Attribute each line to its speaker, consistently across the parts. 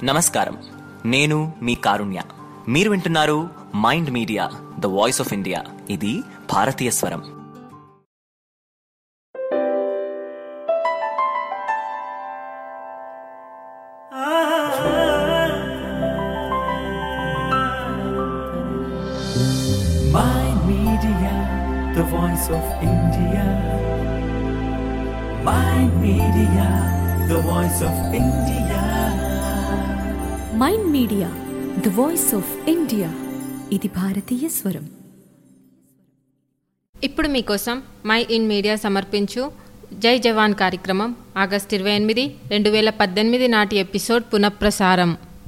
Speaker 1: నమస్కారం నేను మీ కారుణ్య మీరు వింటున్నారు Mind Media the voice of India ఇది భారతీయ స్వరం
Speaker 2: Mind Media, the voice of India. Mind Media, the voice of India.
Speaker 3: Mind Media the voice of India ఇది భారతీయ స్వరం
Speaker 4: ఇప్పుడు మీకోసం మై ఇన్ మీడియా సమర్పించు జై జవాన్ కార్యక్రమం ఆగస్టు ఇరవై ఎనిమిది రెండు వేల పద్దెనిమిది నాటి ఎపిసోడ్ పునఃప్రసారం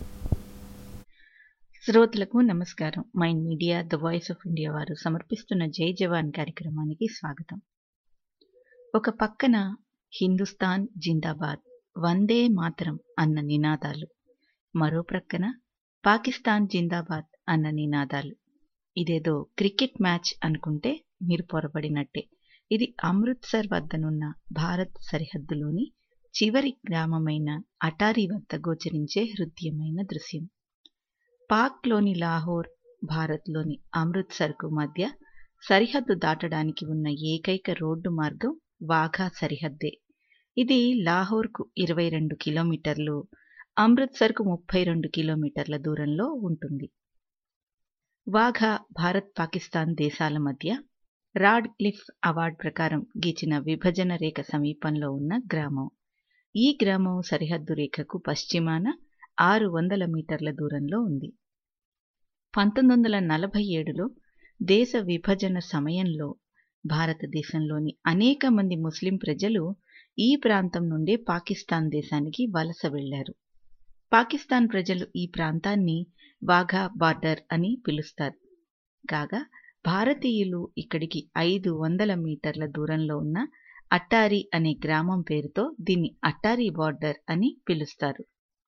Speaker 5: శ్రోతలకు నమస్కారం Mind Media the voice of India వారు సమర్పిస్తున్న జై జవాన్ కార్యక్రమానికి స్వాగతం ఒక పక్కన హిందుస్థాన్ జిందాబాద్ వందే మాతరం అన్న నినాదాలు మరో ప్రక్కన పాకిస్తాన్ జిందాబాద్ అన్న నినాదాలు ఇదేదో క్రికెట్ మ్యాచ్ అనుకుంటే మీరు పొరబడినట్టే ఇది అమృత్సర్ వద్దనున్న భారత్ సరిహద్దులోని చివరి గ్రామమైన అటారీ వద్ద గోచరించే హృదయమైన దృశ్యం పాక్లోని లాహోర్ భారత్లోని అమృత్సర్కు మధ్య సరిహద్దు దాటడానికి ఉన్న ఏకైక రోడ్డు మార్గం వాఘా సరిహద్దే ఇది లాహోర్కు ఇరవై రెండు కిలోమీటర్లు అమృత్సర్కు ముప్పై రెండు కిలోమీటర్ల దూరంలో ఉంటుంది వాఘా భారత్ పాకిస్తాన్ దేశాల మధ్య రాడ్ క్లిఫ్ అవార్డ్ ప్రకారం గీచిన విభజన రేఖ సమీపంలో ఉన్న గ్రామం ఈ గ్రామం సరిహద్దు రేఖకు పశ్చిమాన ఆరు వందల మీటర్ల దూరంలో ఉంది పంతొమ్మిది వందల నలభై ఏడులో దేశ విభజన సమయంలో భారతదేశంలోని అనేక మంది ముస్లిం ప్రజలు ఈ ప్రాంతం నుండే పాకిస్తాన్ దేశానికి వలస వెళ్లారు పాకిస్తాన్ ప్రజలు ఈ ప్రాంతాన్ని వాఘా బార్డర్ అని పిలుస్తారు కాగా భారతీయులు ఇక్కడికి ఐదు వందల మీటర్ల దూరంలో ఉన్న అట్టారి అనే గ్రామం పేరుతో దీన్ని అట్టారి బార్డర్ అని పిలుస్తారు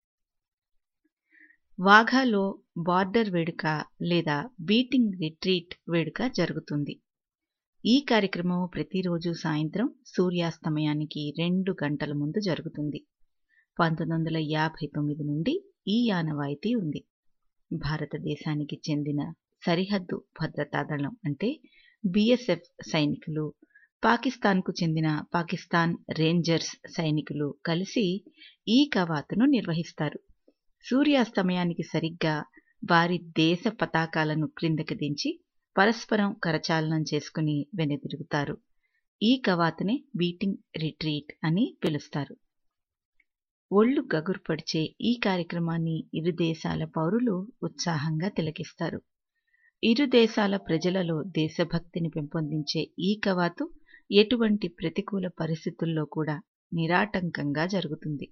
Speaker 5: వాఘాలో బార్డర్ వేడుక లేదా బీటింగ్ రిట్రీట్ వేడుక జరుగుతుంది ఈ కార్యక్రమం ప్రతిరోజు సాయంత్రం సూర్యాస్తమయానికి రెండు గంటల ముందు జరుగుతుంది పంతొమ్మిది వందల యాభై తొమ్మిది నుండి ఈ ఆనవాయితీ ఉంది భారతదేశానికి చెందిన సరిహద్దు భద్రతా దళం అంటే బిఎస్ఎఫ్ సైనికులు పాకిస్తాన్కు చెందిన పాకిస్తాన్ రేంజర్స్ సైనికులు కలిసి ఈ కవాతును నిర్వహిస్తారు సూర్యాస్తమయానికి సరిగ్గా వారి దేశ పతాకాలను క్రిందకి దించి పరస్పరం కరచాలనం చేసుకుని వెనుదిరుగుతారు ఈ కవాతునే బీటింగ్ రిట్రీట్ అని పిలుస్తారు ఒళ్ళు గగుర్పడిచే ఈ కార్యక్రమాన్ని ఇరు దేశాల పౌరులు ఉత్సాహంగా తిలకిస్తారు ఇరు దేశాల ప్రజలలో దేశభక్తిని పెంపొందించే ఈ కవాతు ఎటువంటి ప్రతికూల పరిస్థితుల్లో కూడా నిరాటంకంగా జరుగుతుంది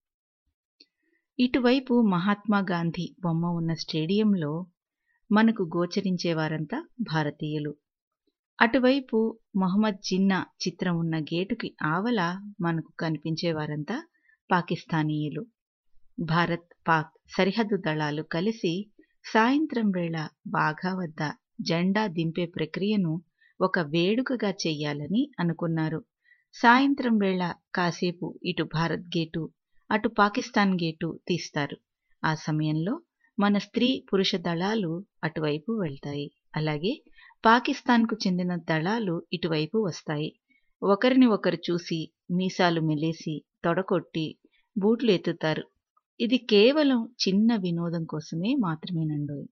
Speaker 5: ఇటువైపు మహాత్మా గాంధీ బొమ్మ ఉన్న స్టేడియంలో మనకు గోచరించే వారంతా భారతీయులు అటువైపు మొహమ్మద్ జిన్నా చిత్రం ఉన్న గేటుకి ఆవల మనకు కనిపించే వారంతా పాకిస్తానీయులు భారత్ పాక్ సరిహద్దు దళాలు కలిసి సాయంత్రం వేళ బాగా వద్ద జెండా దింపే ప్రక్రియను ఒక వేడుకగా చెయ్యాలని అనుకున్నారు సాయంత్రం వేళ కాసేపు ఇటు భారత్ గేటు అటు పాకిస్తాన్ గేటు తీస్తారు ఆ సమయంలో మన స్త్రీ పురుష దళాలు అటువైపు వెళ్తాయి అలాగే పాకిస్తాన్కు చెందిన దళాలు ఇటువైపు వస్తాయి ఒకరిని ఒకరు చూసి మీసాలు మెలేసి తొడకొట్టి బూట్లు ఎత్తుతారు ఇది కేవలం చిన్న వినోదం కోసమే మాత్రమేనండోయ్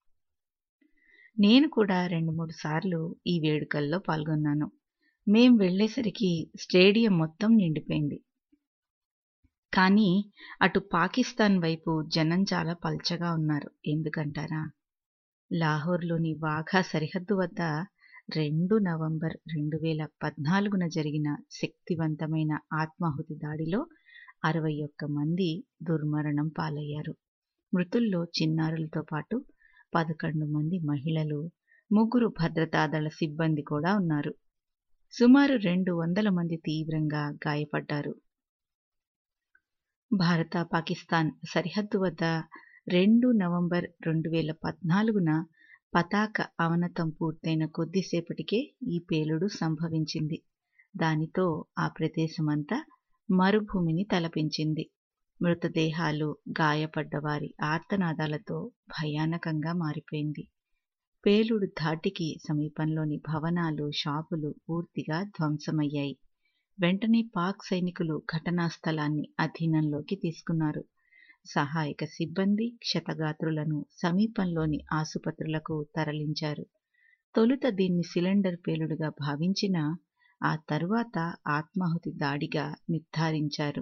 Speaker 5: నేను కూడా రెండు మూడు సార్లు ఈ వేడుకల్లో పాల్గొన్నాను మేం వెళ్లేసరికి స్టేడియం మొత్తం నిండిపోయింది కానీ అటు పాకిస్తాన్ వైపు జనం చాలా పల్చగా ఉన్నారు ఎందుకంటారా లాహోర్లోని వాఘా సరిహద్దు వద్ద రెండు నవంబర్ రెండు వేల పద్నాలుగున జరిగిన శక్తివంతమైన ఆత్మాహుతి దాడిలో అరవై ఒక్క మంది దుర్మరణం పాలయ్యారు మృతుల్లో చిన్నారులతో పాటు పదకొండు మంది మహిళలు ముగ్గురు భద్రతాదళ సిబ్బంది కూడా ఉన్నారు సుమారు రెండు వందల మంది తీవ్రంగా గాయపడ్డారు భారత పాకిస్తాన్ సరిహద్దు వద్ద రెండు నవంబర్ రెండు వేల పద్నాలుగున పతాక అవనతం పూర్తయిన కొద్దిసేపటికే ఈ పేలుడు సంభవించింది దానితో ఆ ప్రదేశమంతా మరుభూమిని తలపించింది మృతదేహాలు గాయపడ్డ వారి ఆర్తనాదాలతో భయానకంగా మారిపోయింది పేలుడు ధాటికి సమీపంలోని భవనాలు షాపులు పూర్తిగా ధ్వంసమయ్యాయి వెంటనే పాక్ సైనికులు ఘటనా స్థలాన్ని అధీనంలోకి తీసుకున్నారు సహాయక సిబ్బంది క్షతగాత్రులను సమీపంలోని ఆసుపత్రులకు తరలించారు తొలుత దీన్ని సిలిండర్ పేలుడుగా భావించిన ఆ తరువాత ఆత్మాహుతి దాడిగా నిర్ధారించారు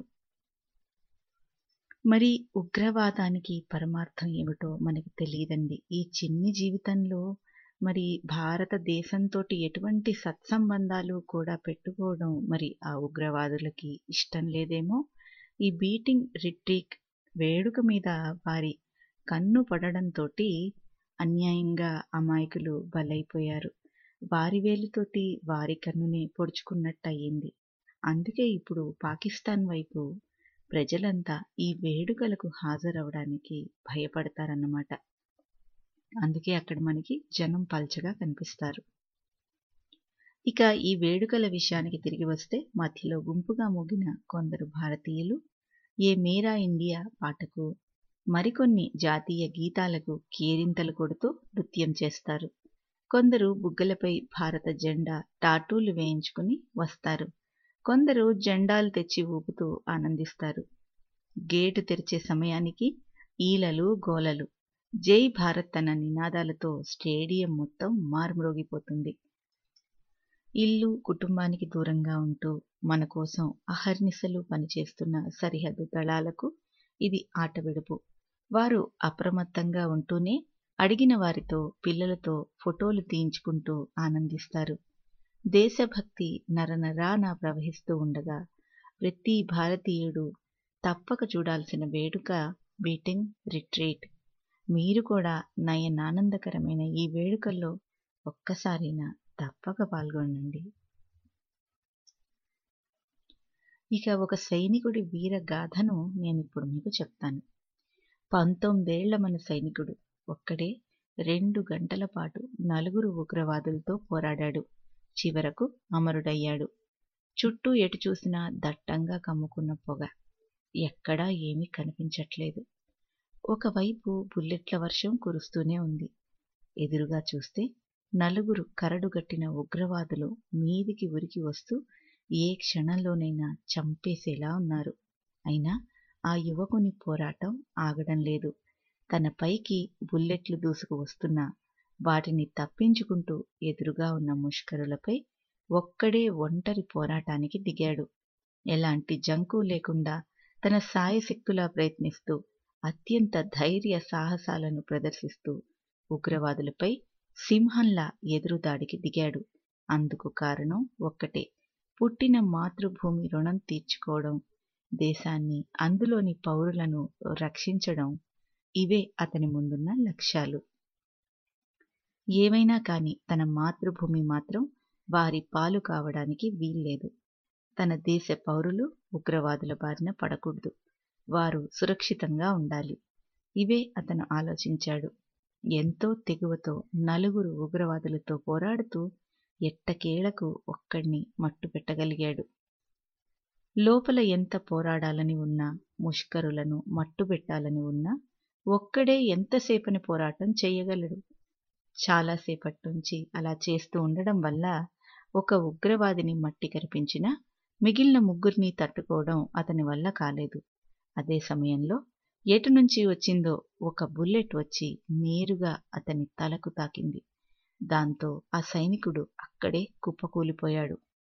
Speaker 5: మరి ఉగ్రవాదానికి పరమార్థం ఏమిటో మనకి తెలియదండి ఈ చిన్ని జీవితంలో మరి భారతదేశంతో ఎటువంటి సత్సంబంధాలు కూడా పెట్టుకోవడం మరి ఆ ఉగ్రవాదులకి ఇష్టం లేదేమో ఈ బీటింగ్ రిట్రీక్ వేడుక మీద వారి కన్ను పడడంతో అన్యాయంగా అమాయకులు బలైపోయారు వారి వేలుతోటి వారి కన్నుని పొడుచుకున్నట్టు అయ్యింది అందుకే ఇప్పుడు పాకిస్తాన్ వైపు ప్రజలంతా ఈ వేడుకలకు హాజరవడానికి భయపడతారన్నమాట అందుకే అక్కడ మనకి జనం పల్చగా కనిపిస్తారు ఇక ఈ వేడుకల విషయానికి తిరిగి వస్తే మధ్యలో గుంపుగా మోగిన కొందరు భారతీయులు ఏ మేరా ఇండియా పాటకు మరికొన్ని జాతీయ గీతాలకు కేరింతలు కొడుతూ నృత్యం చేస్తారు కొందరు బుగ్గలపై భారత జెండా టాటూలు వేయించుకుని వస్తారు కొందరు జెండాలు తెచ్చి ఊపుతూ ఆనందిస్తారు గేటు తెరిచే సమయానికి ఈలలు గోలలు జై భారత్ అన్న నినాదాలతో స్టేడియం మొత్తం మారుమ్రోగిపోతుంది ఇల్లు కుటుంబానికి దూరంగా ఉంటూ మన కోసం అహర్నిశలు పనిచేస్తున్న సరిహద్దు దళాలకు ఇది ఆట విడుపు వారు అప్రమత్తంగా ఉంటూనే అడిగిన వారితో పిల్లలతో ఫోటోలు తీయించుకుంటూ ఆనందిస్తారు దేశభక్తి నరనరాన ప్రవహిస్తూ ఉండగా ప్రతి భారతీయుడు తప్పక చూడాల్సిన వేడుక బీటింగ్ రిట్రీట్ మీరు కూడా నయనానందకరమైన ఈ వేడుకల్లో ఒక్కసారైనా తప్పక పాల్గొనండి ఇక ఒక సైనికుడి వీర గాథను నేను ఇప్పుడు మీకు చెప్తాను పంతొమ్మిదేళ్ల మన సైనికుడు ఒక్కడే రెండు గంటల పాటు నలుగురు ఉగ్రవాదులతో పోరాడాడు చివరకు అమరుడయ్యాడు చుట్టూ ఎటు చూసినా దట్టంగా కమ్ముకున్న పొగ ఎక్కడా ఏమీ కనిపించట్లేదు ఒకవైపు బుల్లెట్ల వర్షం కురుస్తూనే ఉంది ఎదురుగా చూస్తే నలుగురు కరడుగట్టిన ఉగ్రవాదులు మీదికి ఉరికి వస్తూ ఏ క్షణంలోనైనా చంపేసేలా ఉన్నారు అయినా ఆ యువకుని పోరాటం ఆగడం లేదు తన పైకి బుల్లెట్లు దూసుకు వస్తున్నా వాటిని తప్పించుకుంటూ ఎదురుగా ఉన్న ముష్కరులపై ఒక్కడే ఒంటరి పోరాటానికి దిగాడు ఎలాంటి జంకు లేకుండా తన సాయశక్తులా ప్రయత్నిస్తూ అత్యంత ధైర్య సాహసాలను ప్రదర్శిస్తూ ఉగ్రవాదులపై సింహంలా ఎదురుదాడికి దిగాడు అందుకు కారణం ఒక్కటే పుట్టిన మాతృభూమి రుణం తీర్చుకోవడం దేశాన్ని అందులోని పౌరులను రక్షించడం ఇవే అతని ముందున్న లక్ష్యాలు ఏమైనా కాని తన మాతృభూమి మాత్రం వారి పాలు కావడానికి వీల్లేదు తన దేశ పౌరులు ఉగ్రవాదుల బారిన పడకూడదు వారు సురక్షితంగా ఉండాలి ఇవే అతను ఆలోచించాడు ఎంతో తెగువతో నలుగురు ఉగ్రవాదులతో పోరాడుతూ ఎట్టకేలకు ఒక్కడిని మట్టు పెట్టగలిగాడు లోపల ఎంత పోరాడాలని ఉన్నా ముష్కరులను మట్టుబెట్టాలని ఉన్నా ఒక్కడే ఎంతసేపని పోరాటం చేయగలడు చాలాసేపటి నుంచి అలా చేస్తూ ఉండడం వల్ల ఒక ఉగ్రవాదిని మట్టి కరిపించినా మిగిలిన ముగ్గురిని తట్టుకోవడం అతని వల్ల కాలేదు అదే సమయంలో ఎటు నుంచి వచ్చిందో ఒక బుల్లెట్ వచ్చి నేరుగా అతని తలకు తాకింది దాంతో ఆ సైనికుడు అక్కడే కుప్పకూలిపోయాడు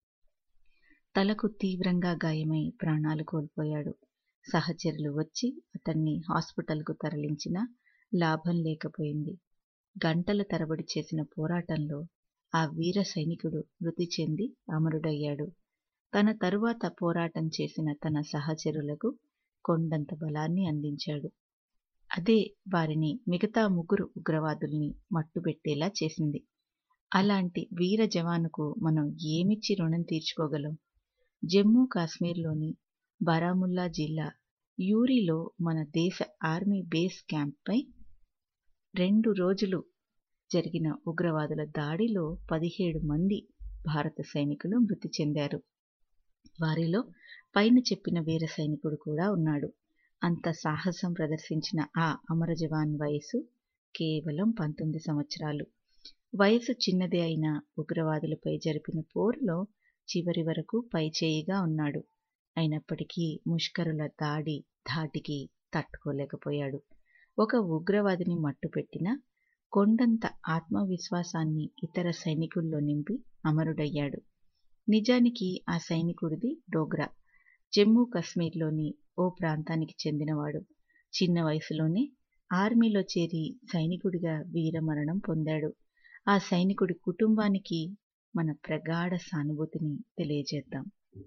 Speaker 5: తలకు తీవ్రంగా గాయమై ప్రాణాలు కోల్పోయాడు సహచరులు వచ్చి అతన్ని హాస్పిటల్కు తరలించినా లాభం లేకపోయింది గంటల తరబడి చేసిన పోరాటంలో ఆ వీర సైనికుడు మృతి చెంది అమరుడయ్యాడు తన తరువాత పోరాటం చేసిన తన సహచరులకు కొండంత బలాన్ని అందించాడు అదే వారిని మిగతా ముగ్గురు ఉగ్రవాదుల్ని మట్టుబెట్టేలా చేసింది అలాంటి వీర జవానుకు మనం ఏమిచ్చి రుణం తీర్చుకోగలం జమ్మూ కాశ్మీర్లోని బారాముల్లా జిల్లా యూరిలో మన దేశ ఆర్మీ బేస్ క్యాంప్పై రెండు రోజులు జరిగిన ఉగ్రవాదుల దాడిలో పదిహేడు మంది భారత సైనికులు మృతి చెందారు వారిలో పైన చెప్పిన వీర సైనికుడు కూడా ఉన్నాడు అంత సాహసం ప్రదర్శించిన ఆ అమర జవాన్ వయసు కేవలం పంతొమ్మిది సంవత్సరాలు వయసు చిన్నదే అయిన ఉగ్రవాదులపై జరిపిన పోరులో చివరి వరకు పైచేయిగా ఉన్నాడు అయినప్పటికీ ముష్కరుల దాడి ధాటికి తట్టుకోలేకపోయాడు ఒక ఉగ్రవాదిని మట్టుపెట్టిన కొండంత ఆత్మవిశ్వాసాన్ని ఇతర సైనికుల్లో నింపి అమరుడయ్యాడు నిజానికి ఆ సైనికుడిది డోగ్రా జమ్మూ కశ్మీర్లోని ఓ ప్రాంతానికి చెందినవాడు చిన్న వయసులోనే ఆర్మీలో చేరి సైనికుడిగా వీరమరణం పొందాడు ఆ సైనికుడి కుటుంబానికి మన ప్రగాఢ సానుభూతిని తెలియజేద్దాం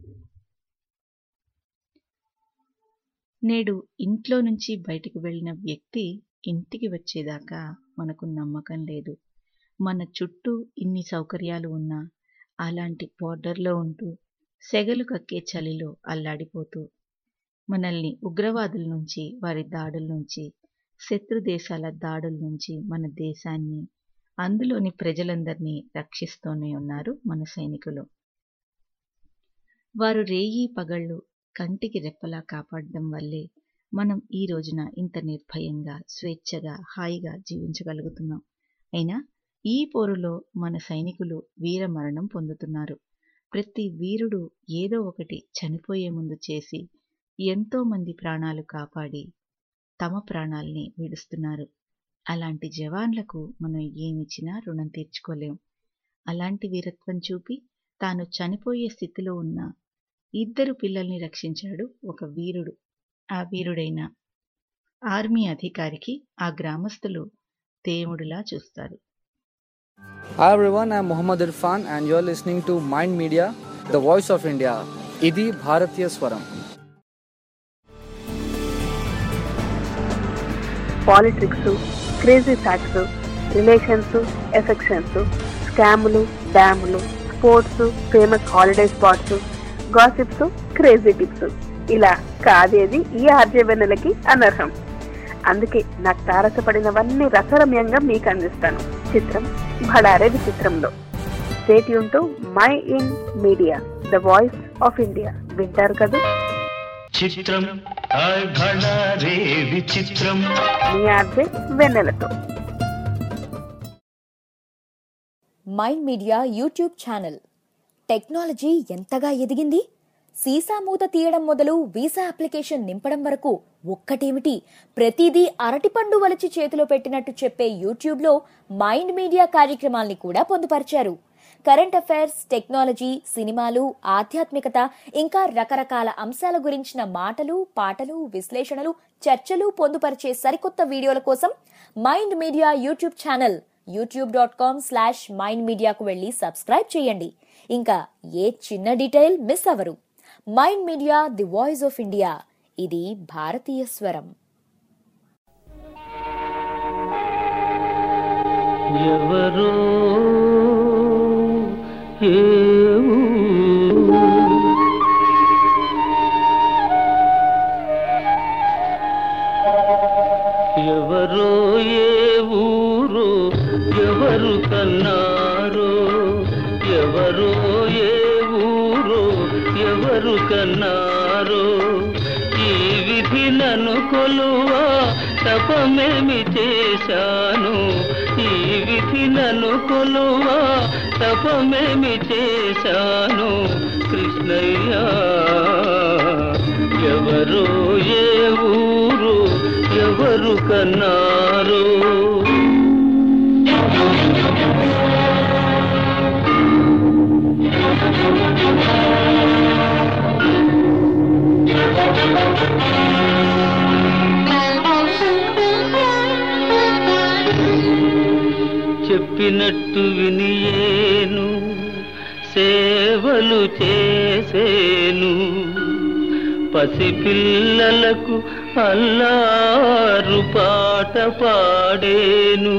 Speaker 5: నేడు ఇంట్లో నుంచి బయటకు వెళ్ళిన వ్యక్తి ఇంటికి వచ్చేదాకా మనకు నమ్మకం లేదు మన చుట్టూ ఇన్ని సౌకర్యాలు ఉన్నా అలాంటి బోర్డర్లో ఉంటూ సెగలు కక్కే చలిలో అల్లాడిపోతూ మనల్ని ఉగ్రవాదుల నుంచి వారి దాడుల నుంచి శత్రు దేశాల దాడుల నుంచి మన దేశాన్ని అందులోని ప్రజలందరినీ రక్షిస్తూనే ఉన్నారు మన సైనికులు వారు రేయి పగళ్ళు కంటికి రెప్పలా కాపాడడం వల్లే మనం ఈ రోజున ఇంత నిర్భయంగా స్వేచ్ఛగా హాయిగా జీవించగలుగుతున్నాం అయినా ఈ పోరులో మన సైనికులు వీర మరణం పొందుతున్నారు ప్రతి వీరుడు ఏదో ఒకటి చనిపోయే ముందు చేసి ఎంతో మంది ప్రాణాలు కాపాడి తమ ప్రాణాల్ని విడుస్తున్నారు అలాంటి జవాన్లకు మనం ఏమిచ్చినా రుణం తీర్చుకోలేం అలాంటి వీరత్వం చూపి తాను చనిపోయే స్థితిలో ఉన్న ఇద్దరు పిల్లల్ని రక్షించాడు ఒక వీరుడు ఆ వీరుడైన ఆర్మీ అధికారికి ఆ గ్రామస్తులు దేవుడిలా చూస్తారు
Speaker 6: Hi everyone, I'm Muhammad Irfan and you're listening to Mind Media, the voice of India. Idi Bharatiya Swaram.
Speaker 7: Politics crazy facts relations affections స్కాములు డ్యాములు sports famous holiday spots gossips crazy tips ఇలా కాదేది ఈ ఆర్జవెన్నెలకి అనర్హం అందుకే నాకు తారసపడినవన్నీ రసరమ్యంగా మీకు అందిస్తాను చిత్రం భడారే విచిత్రంలో స్టేట్ యూన్ Mind Media the voice of India వింటారు కదా
Speaker 2: చిత్రం హాయ్ భళా రే విచిత్రం
Speaker 7: మీ ఆర్జే వెన్నెలతో
Speaker 8: Mind Media YouTube channel technology ఎంతగా ఎదిగింది సీసా మూత తీయడం మొదలు వీసా అప్లికేషన్ నింపడం వరకు ఒక్కటేమిటి ప్రతిదీ అరటిపండు వలిచి చేతిలో పెట్టినట్టు చెప్పే యూట్యూబ్లో మైండ్ మీడియా కార్యక్రమాల్ని కూడా పొందుపరిచారు కరెంట్ అఫైర్స్ టెక్నాలజీ సినిమాలు ఆధ్యాత్మికత ఇంకా రకరకాల అంశాల గురించిన మాటలు పాటలు విశ్లేషణలు చర్చలు పొందుపరిచే సరికొత్త వీడియోల కోసం Mind Media YouTube channel YouTube dot com slash Mind మీడియాకు వెళ్ళి సబ్స్క్రైబ్ చేయండి ఇంకా ఏ చిన్న డీటెయిల్ మిస్ అవరు Mind Media the voice of India ఇది భారతీయ స్వరం
Speaker 9: ఎవరో ఏ ఊరు? ఎవరో ఏ ఊరు ఎవరు కన్నారో ఎవరో ఏ ఊరు ఎవరు కన్నారో ఈ విధి నన్ను కొలువా తపమేమి చేశాను ఈ విధి నన్ను కొలువా తపమేమి చేశాను కృష్ణయ్య ఎవరు ఏ ఊరు ఎవరు కన్నారు చెప్పినట్టు వినియేను సేవలు చేసేను పసిపిల్లలకు అల్లారు పాట పాడేను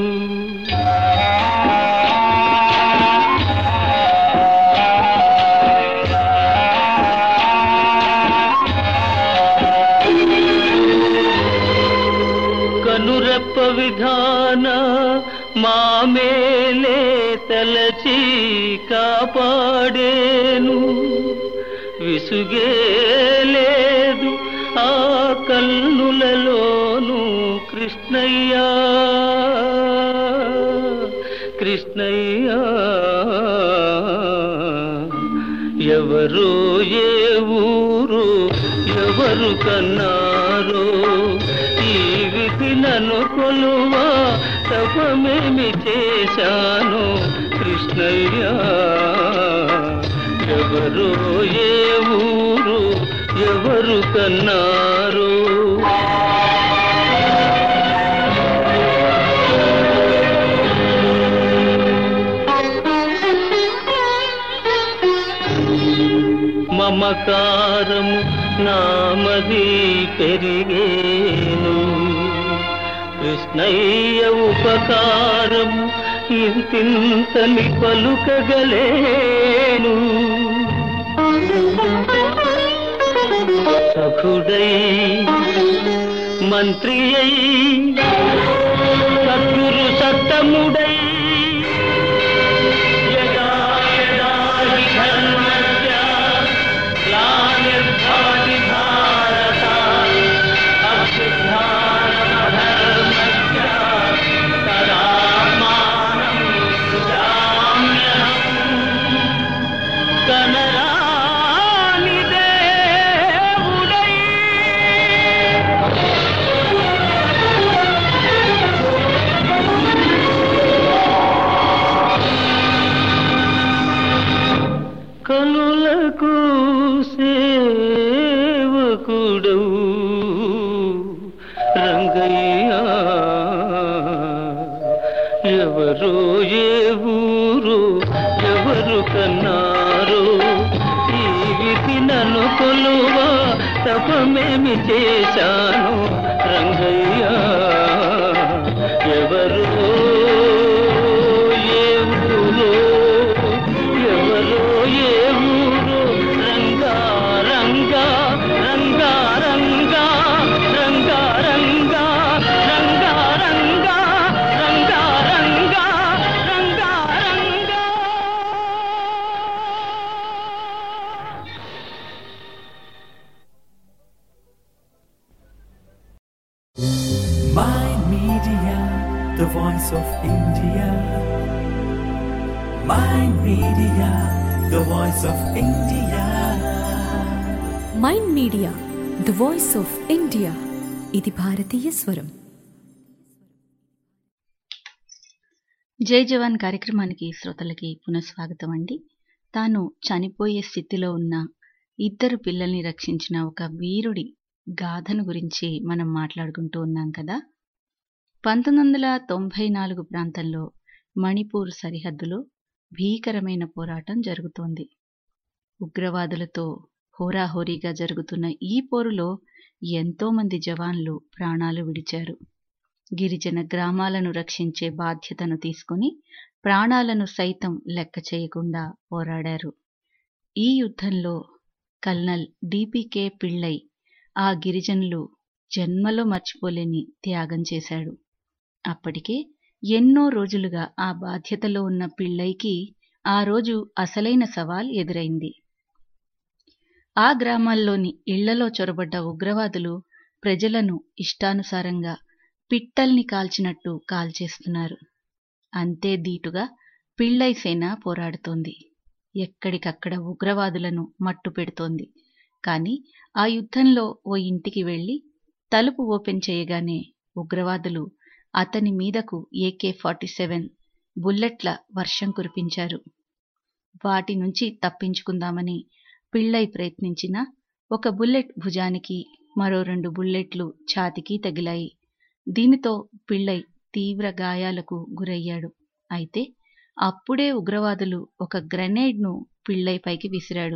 Speaker 9: కనురెప్ప విధాన మామేలే తలచి కాపాడేను విసుగే లేదు ఆ కన్నులలోను కృష్ణయ్య కృష్ణయ్య ఎవరు ఏ ఊరు ఎవరు కన్నారో ఈ విధి నన్ను కొలువా తపమేమి చేశాను కృష్ణయ్య ఎవరు ఏ ఊరు ఎవరు కన్నారు మమకారము నామది పెరిగేను కృష్ణయ్య ఉపకారము ఇంతింతని పలుకగలేను సఖుడై మంత్రి అయి సద్గురు సత్తముడై యదా యదా హి ధర్మస్య గ్లానిర్భవతి భారత అభ్యుత్థానమధర్మస్య తదాత్మానం సృజామ్యహం కనరాని దేవుడై కనులకు సేవకుడవు రంగయ్య ఎవరు ఏ ఊరు ఎవరు కన్నారు ఈ విధి నన్ను కొలువా తపమేమి చేశాను రంగయ్య ఎవరు ఏ ఊరు ఎవరో ఏ ఊరు Ranga Ranga Ranga Ranga Ranga Ranga Ranga Ranga Ranga Ranga Ranga Ranga
Speaker 2: Mind Media, the voice of India. Mind Media, the voice of India.
Speaker 3: Mind Media the voice of India ఇది భారతీయ స్వరం
Speaker 5: జై జవాన్ కార్యక్రమానికి శ్రోతలకి పునఃస్వాగతం అండి తాను చనిపోయే స్థితిలో ఉన్న ఇద్దరు పిల్లల్ని రక్షించిన ఒక వీరుడి గాథను గురించి మనం మాట్లాడుకుంటూ ఉన్నాం కదా పంతొమ్మిది వందల తొంభై నాలుగు ప్రాంతంలో మణిపూర్ సరిహద్దులో భీకరమైన పోరాటం జరుగుతోంది ఉగ్రవాదులతో హోరాహోరీగా జరుగుతున్న ఈ పోరులో ఎంతోమంది జవాన్లు ప్రాణాలు విడిచారు గిరిజన గ్రామాలను రక్షించే బాధ్యతను తీసుకుని ప్రాణాలను సైతం లెక్క చేయకుండా పోరాడారు ఈ యుద్ధంలో కల్నల్ డిపికే పిళ్ళై ఆ గిరిజనులు జన్మలో మర్చిపోలేని త్యాగం చేశాడు అప్పటికే ఎన్నో రోజులుగా ఆ బాధ్యతలో ఉన్న పిళ్ళైకి ఆ రోజు అసలైన సవాల్ ఎదురైంది ఆ గ్రామాల్లోని ఇళ్లలో చొరబడ్డ ఉగ్రవాదులు ప్రజలను ఇష్టానుసారంగా పిట్టల్ని కాల్చినట్టు కాల్చేస్తున్నారు అంతే దీటుగా పిళ్ళై సేన పోరాడుతోంది ఎక్కడికక్కడ ఉగ్రవాదులను మట్టు పెడుతోంది కానీ ఆ యుద్ధంలో ఓ ఇంటికి వెళ్లి తలుపు ఓపెన్ చేయగానే ఉగ్రవాదులు అతని మీదకు ఏకే ఫార్టీ సెవెన్ బుల్లెట్ల వర్షం కురిపించారు వాటి నుంచి తప్పించుకుందామని పిళ్ళై ప్రయత్నించినా ఒక బుల్లెట్ భుజానికి మరో రెండు బుల్లెట్లు ఛాతికి తగిలాయి దీనితో పిళ్ళై తీవ్ర గాయాలకు గురయ్యాడు అయితే అప్పుడే ఉగ్రవాదులు ఒక గ్రెనేడ్ను పిళ్ళై పైకి విసిరాడు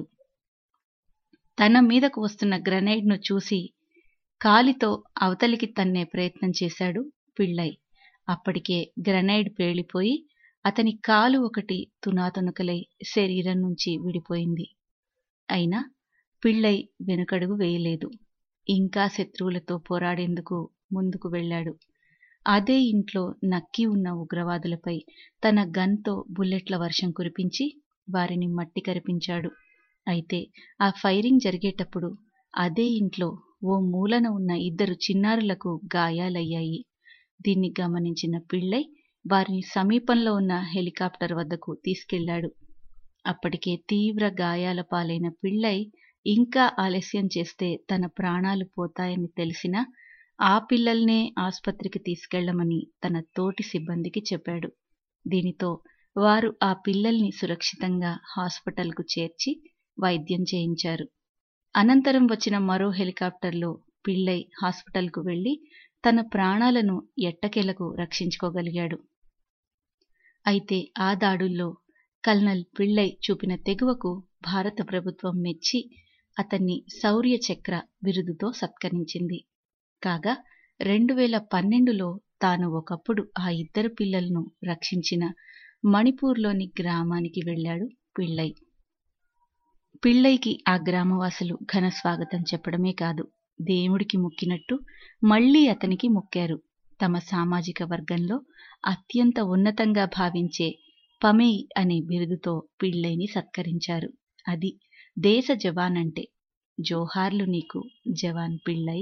Speaker 5: తన మీదకు వస్తున్న గ్రెనేడ్ను చూసి కాలితో అవతలికి తన్నే ప్రయత్నం చేశాడు పిళ్ళై అప్పటికే గ్రెనైడ్ పేలిపోయి అతని కాలు ఒకటి తునాతునకలై శరీరం నుంచి విడిపోయింది అయినా పిళ్ళై వెనుకడుగు వేయలేదు ఇంకా శత్రువులతో పోరాడేందుకు ముందుకు వెళ్ళాడు అదే ఇంట్లో నక్కి ఉన్న ఉగ్రవాదులపై తన గన్తో బుల్లెట్ల వర్షం కురిపించి వారిని మట్టి కరిపించాడు అయితే ఆ ఫైరింగ్ జరిగేటప్పుడు అదే ఇంట్లో ఓ మూలన ఉన్న ఇద్దరు చిన్నారులకు గాయాలయ్యాయి దీన్ని గమనించిన పిళ్ళై వారిని సమీపంలో ఉన్న హెలికాప్టర్ వద్దకు తీసుకెళ్లాడు అప్పటికే తీవ్ర గాయాల పాలైన పిళ్ళై ఇంకా ఆలస్యం చేస్తే తన ప్రాణాలు పోతాయని తెలిసినా ఆ పిల్లల్నే ఆసుపత్రికి తీసుకెళ్లమని తన తోటి సిబ్బందికి చెప్పాడు దీనితో వారు ఆ పిల్లల్ని సురక్షితంగా హాస్పిటల్కు చేర్చి వైద్యం చేయించారు అనంతరం వచ్చిన మరో హెలికాప్టర్లో పిళ్ళై హాస్పిటల్కు వెళ్లి తన ప్రాణాలను ఎట్టకేలకు రక్షించుకోగలిగాడు అయితే ఆ దాడుల్లో కల్నల్ పిళ్ళై చూపిన తెగువకు భారత ప్రభుత్వం మెచ్చి అతన్ని శౌర్య చక్ర బిరుదుతో సత్కరించింది కాగా రెండు వేల పన్నెండులో తాను ఒకప్పుడు ఆ ఇద్దరు పిల్లలను రక్షించిన మణిపూర్లోని గ్రామానికి వెళ్ళాడు పిళ్ళై పిళ్ళైకి ఆ గ్రామవాసులు ఘన స్వాగతం చెప్పడమే కాదు దేవుడికి మొక్కినట్టు మళ్లీ అతనికి మొక్కారు తమ సామాజిక వర్గంలో అత్యంత ఉన్నతంగా భావించే పమేయ్ అనే బిరుదుతో పిళ్ళైని సత్కరించారు అది దేశ జవాన్ అంటే జోహార్లు నీకు జవాన్ పిళ్ళై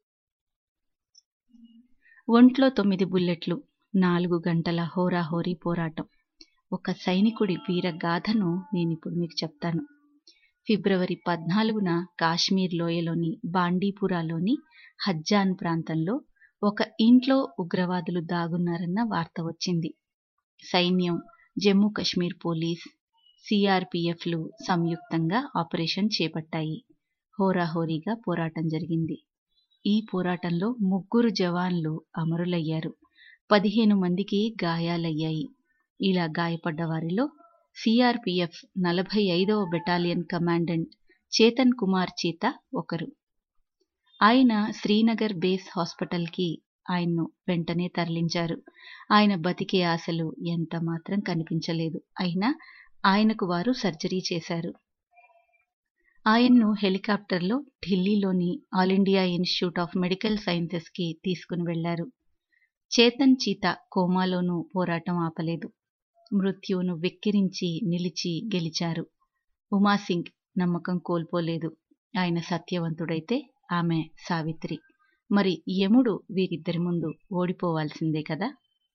Speaker 5: ఒంట్లో తొమ్మిది బుల్లెట్లు నాలుగు గంటల హోరాహోరీ పోరాటం ఒక సైనికుడి వీరగాథను నేనిప్పుడు మీకు చెప్తాను ఫిబ్రవరి పద్నాలుగున కాశ్మీర్ లోయలోని బాండీపురాలోని హజ్జాన్ ప్రాంతంలో ఒక ఇంట్లో ఉగ్రవాదులు దాగున్నారన్న వార్త వచ్చింది సైన్యం జమ్మూ కశ్మీర్ పోలీస్ సిఆర్పిఎఫ్లు సంయుక్తంగా ఆపరేషన్ చేపట్టాయి హోరాహోరీగా పోరాటం జరిగింది ఈ పోరాటంలో ముగ్గురు జవాన్లు అమరులయ్యారు పదిహేను మందికి గాయాలయ్యాయి ఇలా గాయపడ్డ వారిలో సిఆర్పిఎఫ్ నలభై ఐదవ బెటాలియన్ కమాండెంట్ చేతన్ కుమార్ చీత ఒకరు ఆయన శ్రీనగర్ బేస్ హాస్పిటల్కి ఆయన్ను వెంటనే తరలించారు ఆయన బతికే ఆశలు ఎంత మాత్రం కనిపించలేదు అయినా ఆయనకు వారు సర్జరీ చేశారు ఆయన్ను హెలికాప్టర్లో ఢిల్లీలోని All India Institute of medical సైన్సెస్కి తీసుకుని వెళ్లారు చేతన్ చీత కోమాలోనూ పోరాటం ఆపలేదు మృత్యువును వెక్కిరించి నిలిచి గెలిచారు ఉమాసింగ్ నమ్మకం కోల్పోలేదు ఆయన సత్యవంతుడైతే ఆమె సావిత్రి మరి యముడు వీరిద్దరి ముందు ఓడిపోవాల్సిందే కదా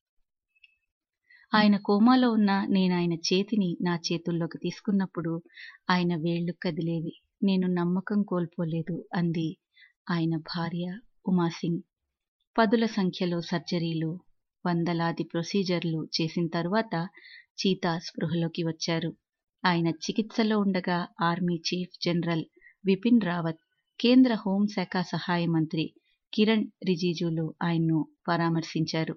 Speaker 5: ఆయన కోమాలో ఉన్న నేను ఆయన చేతిని నా చేతుల్లోకి తీసుకున్నప్పుడు ఆయన వేళ్లు కదిలేవి నేను నమ్మకం కోల్పోలేదు అంది ఆయన భార్య ఉమాసింగ్ పదుల సంఖ్యలో సర్జరీలు వందలాది ప్రొసీజర్లు చేసిన తరువాత చీతా స్పృహలోకి వచ్చారు ఆయన చికిత్సలో ఉండగా army chief general Bipin Rawat కేంద్ర హోంశాఖ సహాయ మంత్రి కిరణ్ రిజిజులు ఆయన్ను పరామర్శించారు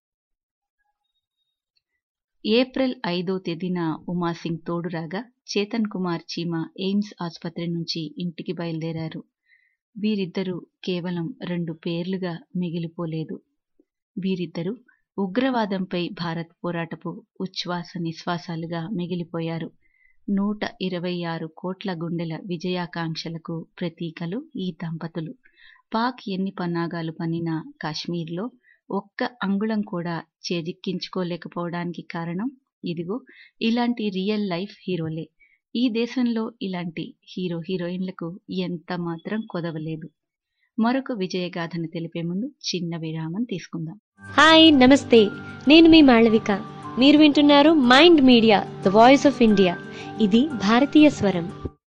Speaker 5: ఏప్రిల్ ఐదో తేదీన ఉమాసింగ్ తోడురాగా చేతన్ కుమార్ చీమా ఎయిమ్స్ ఆసుపత్రి నుంచి ఇంటికి బయలుదేరారు వీరిద్దరూ కేవలం రెండు పేర్లుగా మిగిలిపోలేదు వీరిద్దరూ ఉగ్రవాదంపై భారత్ పోరాటపు ఉచ్ఛ్వాస నిశ్వాసాలుగా మిగిలిపోయారు నూట ఇరవై ఆరు కోట్ల గుండెల విజయాకాంక్షలకు ప్రతీకలు ఈ దంపతులు పాక్ ఎన్ని పన్నాగాలు పన్నినా కాశ్మీర్లో ఒక్క అంగుళం కూడా చేజిక్కించుకోలేకపోవడానికి కారణం ఇదిగో ఇలాంటి రియల్ లైఫ్ హీరోలే ఈ దేశంలో ఇలాంటి హీరో హీరోయిన్లకు ఎంత మాత్రం కొదవలేదు మరొక విజయగాథను తెలిపే ముందు చిన్న విరామం తీసుకుందాం
Speaker 10: హాయ్ నమస్తే నేను మీ మాళవిక మీరు వింటున్నారు Mind Media the voice of India ఇది భారతీయ స్వరం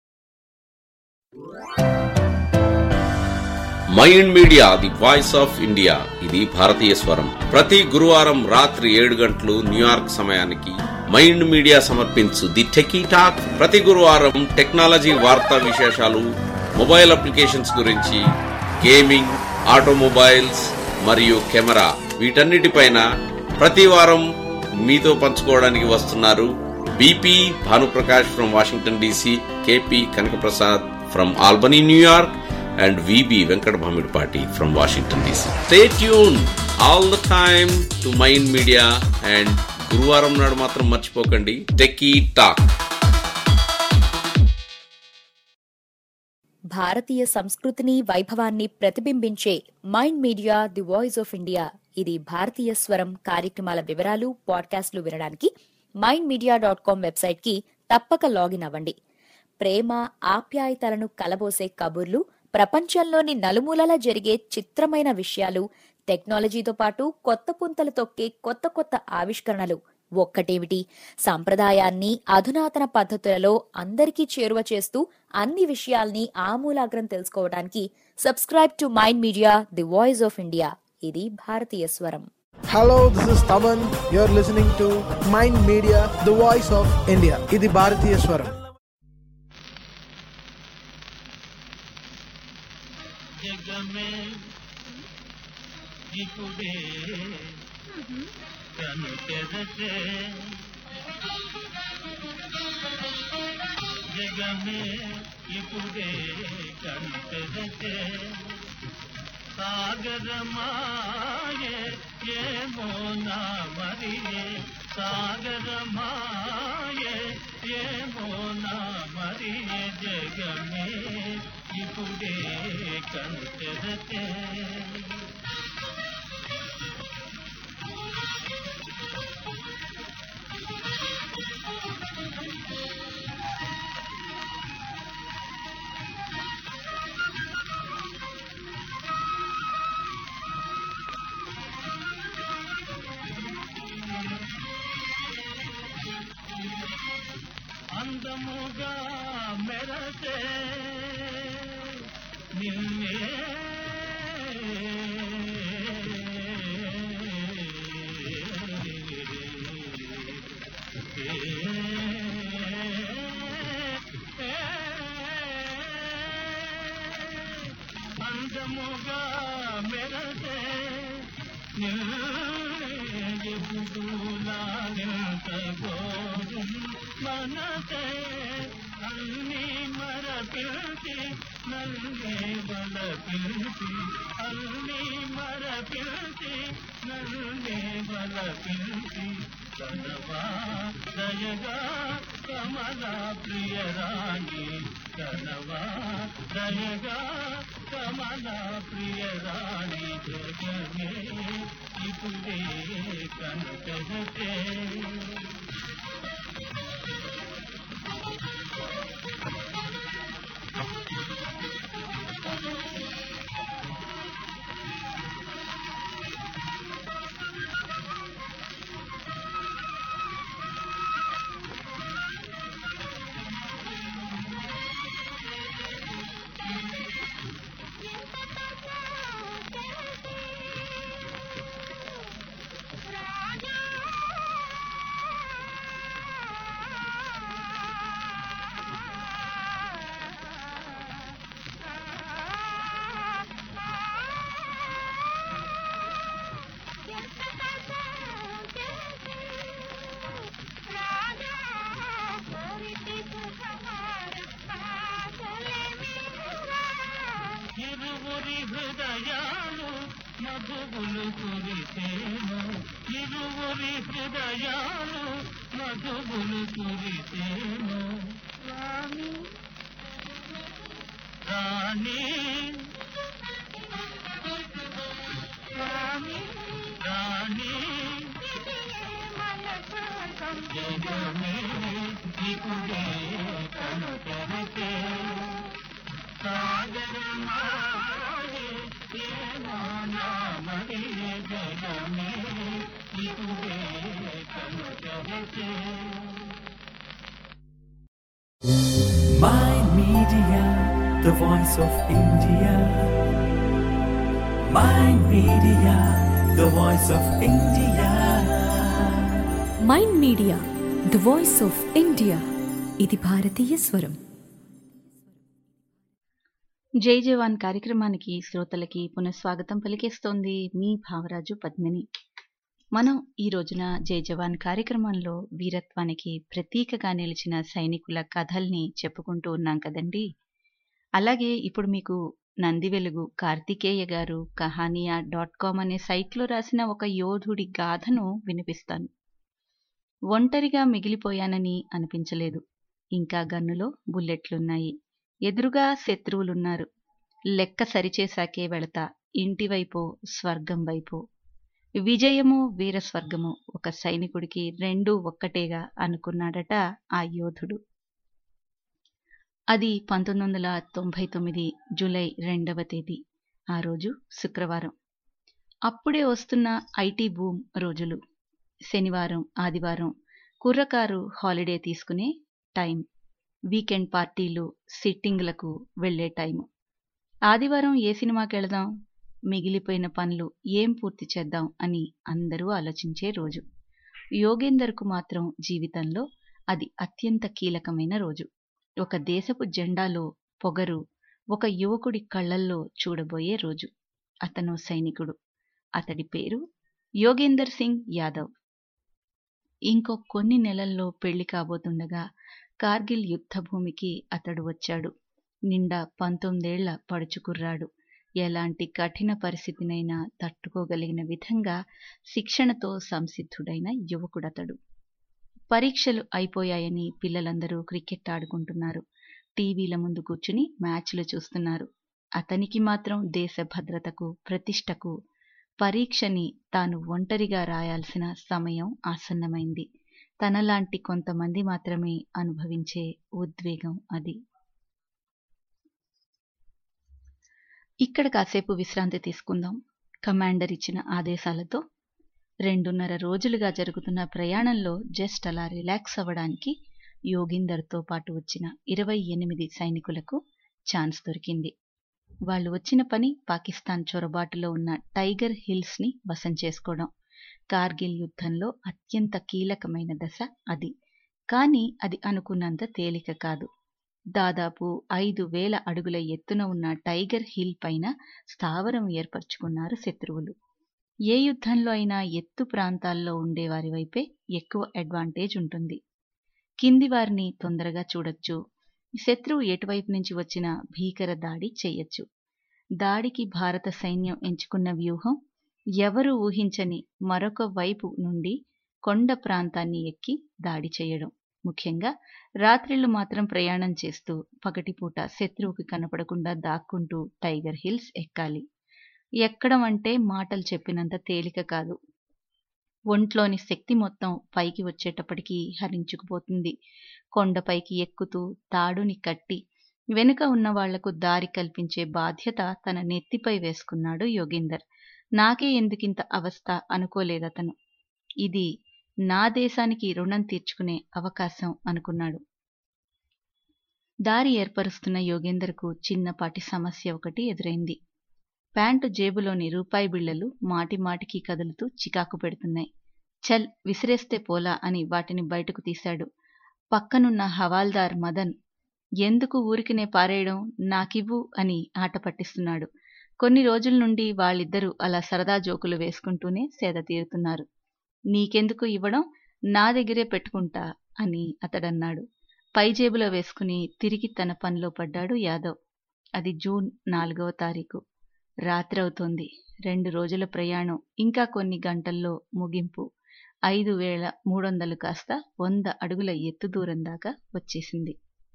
Speaker 11: Mind Media the voice of India ఇది భారతీయ స్వరం ప్రతి గురువారం రాత్రి ఏడు గంటలు న్యూయార్క్ సమయానికి మైండ్ మీడియా సమర్పించు ది టెకీ టాక్ ప్రతి గురువారం టెక్నాలజీ వార్తా విశేషాలు మొబైల్ అప్లికేషన్స్ గురించి గేమింగ్ ఆటోమొబైల్స్ మరియు కెమెరా వీటన్నిటిపైన ప్రతి వారం మీతో పంచుకోవడానికి వస్తున్నారు BP Bhanuprakash from Washington DC KP Kanakaprasad from Albany New York and VB Venkat Bhamidpati from Washington DC. Stay tuned all the time to Mind Media and గురువారం నాడు మాత్రం మర్చిపోకండి టెకీ టాక్
Speaker 8: భారతీయ సంస్కృతిని వైభవాన్ని ప్రతిబింబించే Mind Media the voice of India ఇది భారతీయ స్వరం కార్యక్రమాల వివరాలు పాడ్కాస్ట్లు వినడానికి మైండ్ మీడియా డాట్ కామ్ వెబ్సైట్కి తప్పక లాగిన్ అవ్వండి ప్రేమ ఆప్యాయతలను కలబోసే కబుర్లు ప్రపంచంలోని నలుమూలల జరిగే చిత్రమైన విషయాలు టెక్నాలజీతో పాటు కొత్త పుంతలు తొక్కే కొత్త కొత్త ఆవిష్కరణలు ఒక్కటేమిటి సాంప్రదాయాన్ని అధునాతన పద్ధతులలో అందరికీ చేరువ చేస్తూ అన్ని విషయాల్ని ఆమూలాగ్రం తెలుసుకోవడానికి subscribe to Mind Media the voice of India ఇది భారతీయ స్వరం
Speaker 12: Hello, this is Taman. You're listening to Mind Media, the voice of India. ఇది భారతీయ స్వరం
Speaker 9: జగమే ఇప్పుడే కను తెరచే జగమే ఇప్పుడే కను తెరచే సాగరమాయే ఏమో నా మరియే సాగరమాయే ఏమో నా మరియే జగమే ఇప్పుడే కను తెరచే అందముగా మెరసే నిన్నే అందముగా మెరసే మనసే అన్ని మరపిల్చి నన్నే బల పిలిచి అన్ని మరపిల్చి నన్నే బల పిలిచి కనవా దయగా కమల ప్రియరాణి కనవా దయగా కమల ప్రియరాణి జగమే ఇప్పుడే కనుకగతే ఇరువురి హృదయాలు మధువులు కురిసేను ఇరువురి హృదయాలు మధువులు కురిసేను రాణి రాణి రాణి రాణి జగమే ఇప్పుడే కను తెరచే సాగరమాయే ఏమో నా మరియే జగమే ఇప్పుడే కను తెరచే
Speaker 2: Mind Media, the voice of India. Mind Media, the voice of India.
Speaker 3: Mind Media the voice of India ఇది భారతీయ స్వరం
Speaker 5: జై జవాన్ కార్యక్రమానికి శ్రోతలకి పునఃస్వాగతం పలికేస్తోంది మీ భావరాజు పద్మిని మనం ఈ రోజున జై జవాన్ కార్యక్రమంలో వీరత్వానికి ప్రతీకగా నిలిచిన సైనికుల కథల్ని చెప్పుకుంటూ ఉన్నాం కదండి అలాగే ఇప్పుడు మీకు నంది వెలుగు కార్తికేయ గారు కహానియా డాట్ కామ్ అనే సైట్లో రాసిన ఒక యోధుడి గాథను వినిపిస్తాను ఒంటరిగా మిగిలిపోయానని అనిపించలేదు ఇంకా గన్నులో బుల్లెట్లున్నాయి ఎదురుగా శత్రువులున్నారు లెక్క సరిచేశాకే వెళతా ఇంటివైపో స్వర్గం వైపో విజయము వీరస్వర్గము ఒక సైనికుడికి రెండూ ఒక్కటేగా అనుకున్నాడట ఆ యోధుడు అది పంతొమ్మిది వందల తొంభై తొమ్మిది జూలై రెండవ తేదీ ఆ రోజు శుక్రవారం అప్పుడే వస్తున్న ఐటీ బూమ్ రోజులు శనివారం ఆదివారం కుర్రకారు హాలిడే తీసుకునే టైం వీకెండ్ పార్టీలు సిట్టింగ్లకు వెళ్లే టైము ఆదివారం ఏ సినిమాకి వెళదాం మిగిలిపోయిన పనులు ఏం పూర్తి చేద్దాం అని అందరూ ఆలోచించే రోజు యోగేందర్కు మాత్రం జీవితంలో అది అత్యంత కీలకమైన రోజు ఒక దేశపు జెండాలో పొగరు ఒక యువకుడి కళ్ళల్లో చూడబోయే రోజు అతను సైనికుడు అతడి పేరు యోగేందర్ సింగ్ యాదవ్ ఇంకో కొన్ని నెలల్లో పెళ్లి కాబోతుండగా కార్గిల్ యుద్ధభూమికి అతడు వచ్చాడు నిండా పంతొమ్మిదేళ్ల పడుచుకుర్రాడు ఎలాంటి కఠిన పరిస్థితినైనా తట్టుకోగలిగిన విధంగా శిక్షణతో సంసిద్ధుడైన యువకుడతడు పరీక్షలు అయిపోయాయని పిల్లలందరూ క్రికెట్ ఆడుకుంటున్నారు టీవీల ముందు కూర్చుని మ్యాచ్లు చూస్తున్నారు అతనికి మాత్రం దేశ భద్రతకు ప్రతిష్టకు పరీక్షని తాను ఒంటరిగా రాయాల్సిన సమయం ఆసన్నమైంది తనలాంటి కొంతమంది మాత్రమే అనుభవించే ఉద్వేగం అది ఇక్కడ కాసేపు విశ్రాంతి తీసుకుందాం కమాండర్ ఇచ్చిన ఆదేశాలతో రెండున్నర రోజులుగా జరుగుతున్న ప్రయాణంలో జస్ట్ అలా రిలాక్స్ అవ్వడానికి యోగిందర్తో పాటు వచ్చిన ఇరవై ఎనిమిది సైనికులకు ఛాన్స్ దొరికింది వాళ్ళు వచ్చిన పని పాకిస్తాన్ చొరబాటులో ఉన్న టైగర్ హిల్స్ని వశం చేసుకోవడం కార్గిల్ యుద్ధంలో అత్యంత కీలకమైన దశ అది కానీ అది అనుకున్నంత తేలిక కాదు దాదాపు ఐదు వేల అడుగుల ఎత్తున ఉన్న టైగర్ హిల్ పైన స్థావరం ఏర్పరచుకున్నారు శత్రువులు ఏ యుద్ధంలో అయినా ఎత్తు ప్రాంతాల్లో ఉండేవారి వైపే ఎక్కువ అడ్వాంటేజ్ ఉంటుంది కింది వారిని తొందరగా చూడొచ్చు శత్రువు ఎటువైపు నుంచి వచ్చినా భీకర దాడి చేయొచ్చు దాడికి భారత సైన్యం ఎంచుకున్న వ్యూహం ఎవరు ఊహించని మరొక వైపు నుండి కొండ ప్రాంతాన్ని ఎక్కి దాడి చేయడం ముఖ్యంగా రాత్రిళ్లు మాత్రం ప్రయాణం చేస్తూ పగటిపూట శత్రువుకి కనపడకుండా దాక్కుంటూ టైగర్ హిల్స్ ఎక్కాలి ఎక్కడం అంటే మాటలు చెప్పినంత తేలిక కాదు ఒంట్లోని శక్తి మొత్తం పైకి వచ్చేటప్పటికి హరించుకుపోతుంది కొండపైకి ఎక్కుతూ తాడుని కట్టి వెనుక ఉన్న వాళ్లకు దారి కల్పించే బాధ్యత తన నెత్తిపై వేసుకున్నాడు యోగేందర్ నాకే ఎందుకింత అవస్థ అనుకోలేదతను ఇది నా దేశానికి రుణం తీర్చుకునే అవకాశం అనుకున్నాడు దారి ఏర్పరుస్తున్న యోగేందర్కు చిన్నపాటి సమస్య ఒకటి ఎదురైంది ప్యాంటు జేబులోని రూపాయి బిళ్లలు మాటి మాటికి కదులుతూ చికాకు పెడుతున్నాయి చల్ విసిరేస్తే పోలా అని వాటిని బయటకు తీశాడు పక్కనున్న హవాల్దార్ మదన్ ఎందుకు ఊరికినే పారేయడం నాకివ్వు అని ఆట పట్టిస్తున్నాడు కొన్ని రోజుల నుండి వాళ్ళిద్దరూ అలా సరదా జోకులు వేసుకుంటూనే సేద తీరుతున్నారు నీకెందుకు ఇవ్వడం నా దగ్గరే పెట్టుకుంటా అని అతడన్నాడు పై జేబులో వేసుకుని తిరిగి తన పనిలో పడ్డాడు యాదవ్ అది జూన్ నాలుగవ తారీఖు రాత్రి అవుతోంది రెండు రోజుల ప్రయాణం ఇంకా కొన్ని గంటల్లో ముగింపు ఐదు వేల మూడు వందలు కాస్త వంద అడుగుల ఎత్తు దూరం దాకా వచ్చేసింది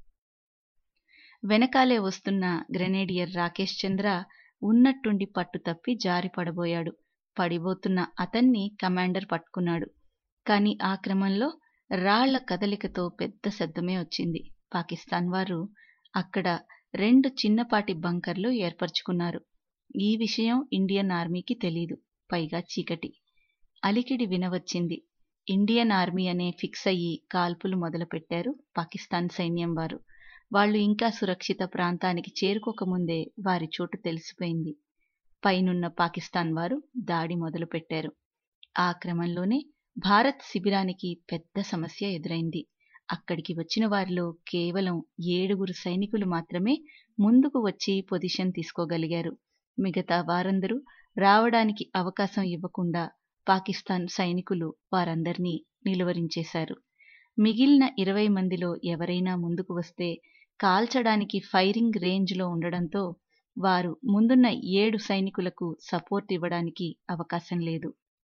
Speaker 5: వెనకాలే వస్తున్న గ్రెనేడియర్ రాకేష్ చంద్ర ఉన్నట్టుండి పట్టు తప్పి జారి పడబోయాడు పడిపోతున్న అతన్ని కమాండర్ పట్టుకున్నాడు కాని ఆ క్రమంలో రాళ్ల కదలికతో పెద్ద శబ్దమే వచ్చింది పాకిస్తాన్ వారు అక్కడ రెండు చిన్నపాటి బంకర్లు ఏర్పరచుకున్నారు ఈ విషయం ఇండియన్ ఆర్మీకి తెలీదు పైగా చీకటి అలికిడి వినవచ్చింది ఇండియన్ ఆర్మీ అనే ఫిక్స్ అయ్యి కాల్పులు మొదలుపెట్టారు పాకిస్తాన్ సైన్యం వారు వాళ్ళు ఇంకా సురక్షిత ప్రాంతానికి చేరుకోకముందే వారి చోటు తెలిసిపోయింది పైనున్న పాకిస్తాన్ వారు దాడి మొదలుపెట్టారు ఆ క్రమంలోనే భారత్ శిబిరానికి పెద్ద సమస్య ఎదురైంది అక్కడికి వచ్చిన వారిలో కేవలం ఏడుగురు సైనికులు మాత్రమే ముందుకు వచ్చి పొజిషన్ తీసుకోగలిగారు మిగతా వారందరూ రావడానికి అవకాశం ఇవ్వకుండా పాకిస్తాన్ సైనికులు వారందర్నీ నిలువరించేశారు మిగిలిన ఇరవై మందిలో ఎవరైనా ముందుకు వస్తే కాల్చడానికి ఫైరింగ్ రేంజ్లో ఉండడంతో వారు ముందున్న ఏడు సైనికులకు సపోర్ట్ ఇవ్వడానికి అవకాశం లేదు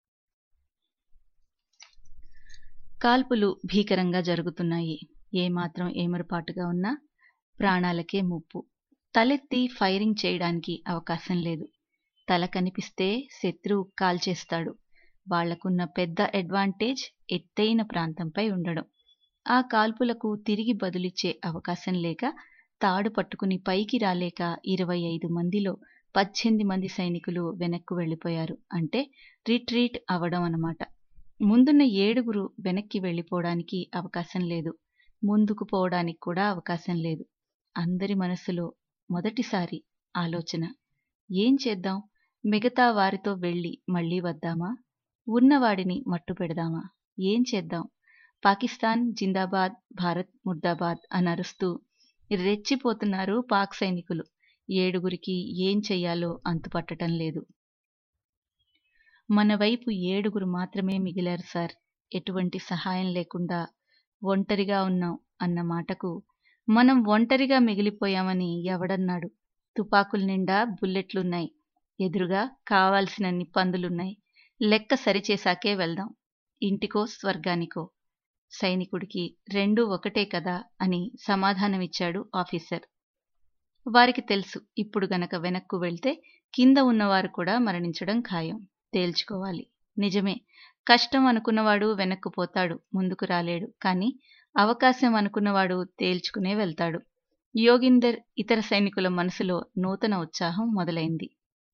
Speaker 5: కాల్పులు భీకరంగా జరుగుతున్నాయి ఏమాత్రం ఏమరపాటుగా ఉన్నా ప్రాణాలకే ముప్పు తలెత్తి ఫైరింగ్ చేయడానికి అవకాశం లేదు తల కనిపిస్తే శత్రువు కాల్చేస్తాడు వాళ్లకున్న పెద్ద అడ్వాంటేజ్ ఎత్తైన ప్రాంతంపై ఉండడం ఆ కాల్పులకు తిరిగి బదులిచ్చే అవకాశం లేక తాడు పట్టుకుని పైకి రాలేక ఇరవై ఐదు మందిలో పద్దెనిమిది మంది సైనికులు వెనక్కు వెళ్ళిపోయారు అంటే రిట్రీట్ అవడం అన్నమాట ముందున్న ఏడుగురు వెనక్కి వెళ్ళిపోవడానికి అవకాశం లేదు ముందుకు పోవడానికి కూడా అవకాశం లేదు అందరి మనసులో మొదటిసారి ఆలోచన ఏం చేద్దాం మిగతా వారితో వెళ్ళి మళ్ళీ వద్దామా ఉన్నవాడిని మట్టు పెడదామా ఏం చేద్దాం పాకిస్తాన్ జిందాబాద్ భారత్ ముర్దాబాద్ అని అరుస్తూ రెచ్చిపోతున్నారు పాక్ సైనికులు ఏడుగురికి ఏం చెయ్యాలో అంతుపట్టడం లేదు మన వైపు ఏడుగురు మాత్రమే మిగిలారు సార్ ఎటువంటి సహాయం లేకుండా ఒంటరిగా ఉన్నాం అన్న మాటకు మనం ఒంటరిగా మిగిలిపోయామని ఎవడన్నాడు తుపాకుల నిండా బుల్లెట్లున్నాయి ఎదురుగా కావాల్సినన్ని పందులున్నాయి లెక్క సరిచేశాకే వెళ్దాం ఇంటికో స్వర్గానికో సైనికుడికి రెండూ ఒకటే కదా అని సమాధానమిచ్చాడు ఆఫీసర్ వారికి తెలుసు ఇప్పుడు గనక వెనక్కు వెళ్తే కింద ఉన్నవారు కూడా మరణించడం ఖాయం తేల్చుకోవాలి నిజమే కష్టం అనుకున్నవాడు వెనక్కు పోతాడు ముందుకు రాలేడు కానీ అవకాశం అనుకున్నవాడు తేల్చుకునే వెళ్తాడు యోగిందర్ ఇతర సైనికుల మనసులో నూతన ఉత్సాహం మొదలైంది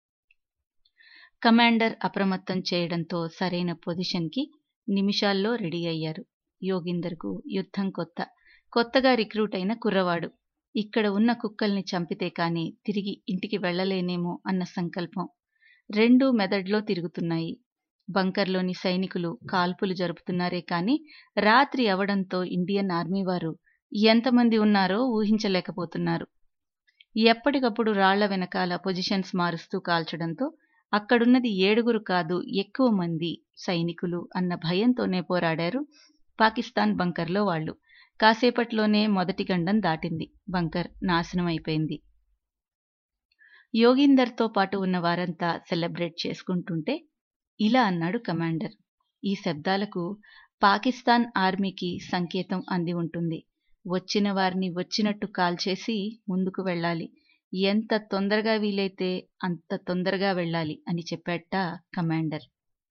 Speaker 5: కమాండర్ అప్రమత్తం చేయడంతో సరైన పొజిషన్కి నిమిషాల్లో రెడీ అయ్యారు యోగిందర్కు యుద్ధం కొత్త కొత్తగా రిక్రూట్ అయిన కుర్రవాడు ఇక్కడ ఉన్న కుక్కల్ని చంపితే కాని తిరిగి ఇంటికి వెళ్లలేనేమో అన్న సంకల్పం రెండూ మెదడ్లో తిరుగుతున్నాయి బంకర్లోని సైనికులు కాల్పులు జరుపుతున్నారే కాని రాత్రి అవడంతో ఇండియన్ ఆర్మీ వారు ఎంతమంది ఉన్నారో ఊహించలేకపోతున్నారు ఎప్పటికప్పుడు రాళ్ల వెనకాల పొజిషన్స్ మారుస్తూ కాల్చడంతో అక్కడున్నది ఏడుగురు కాదు ఎక్కువ మంది సైనికులు అన్న భయంతోనే పోరాడారు పాకిస్తాన్ బంకర్లో వాళ్ళు కాసేపట్లోనే మొదటి గండం దాటింది బంకర్ నాశనం అయిపోయింది యోగీందర్తో పాటు ఉన్న వారంతా సెలబ్రేట్ చేసుకుంటుంటే ఇలా అన్నాడు కమాండర్ ఈ శబ్దాలకు పాకిస్తాన్ ఆర్మీకి సంకేతం అంది ఉంటుంది వచ్చిన వారిని వచ్చినట్టు కాల్చేసి ముందుకు వెళ్ళాలి ఎంత తొందరగా వీలైతే అంత తొందరగా వెళ్ళాలి అని చెప్పాట కమాండర్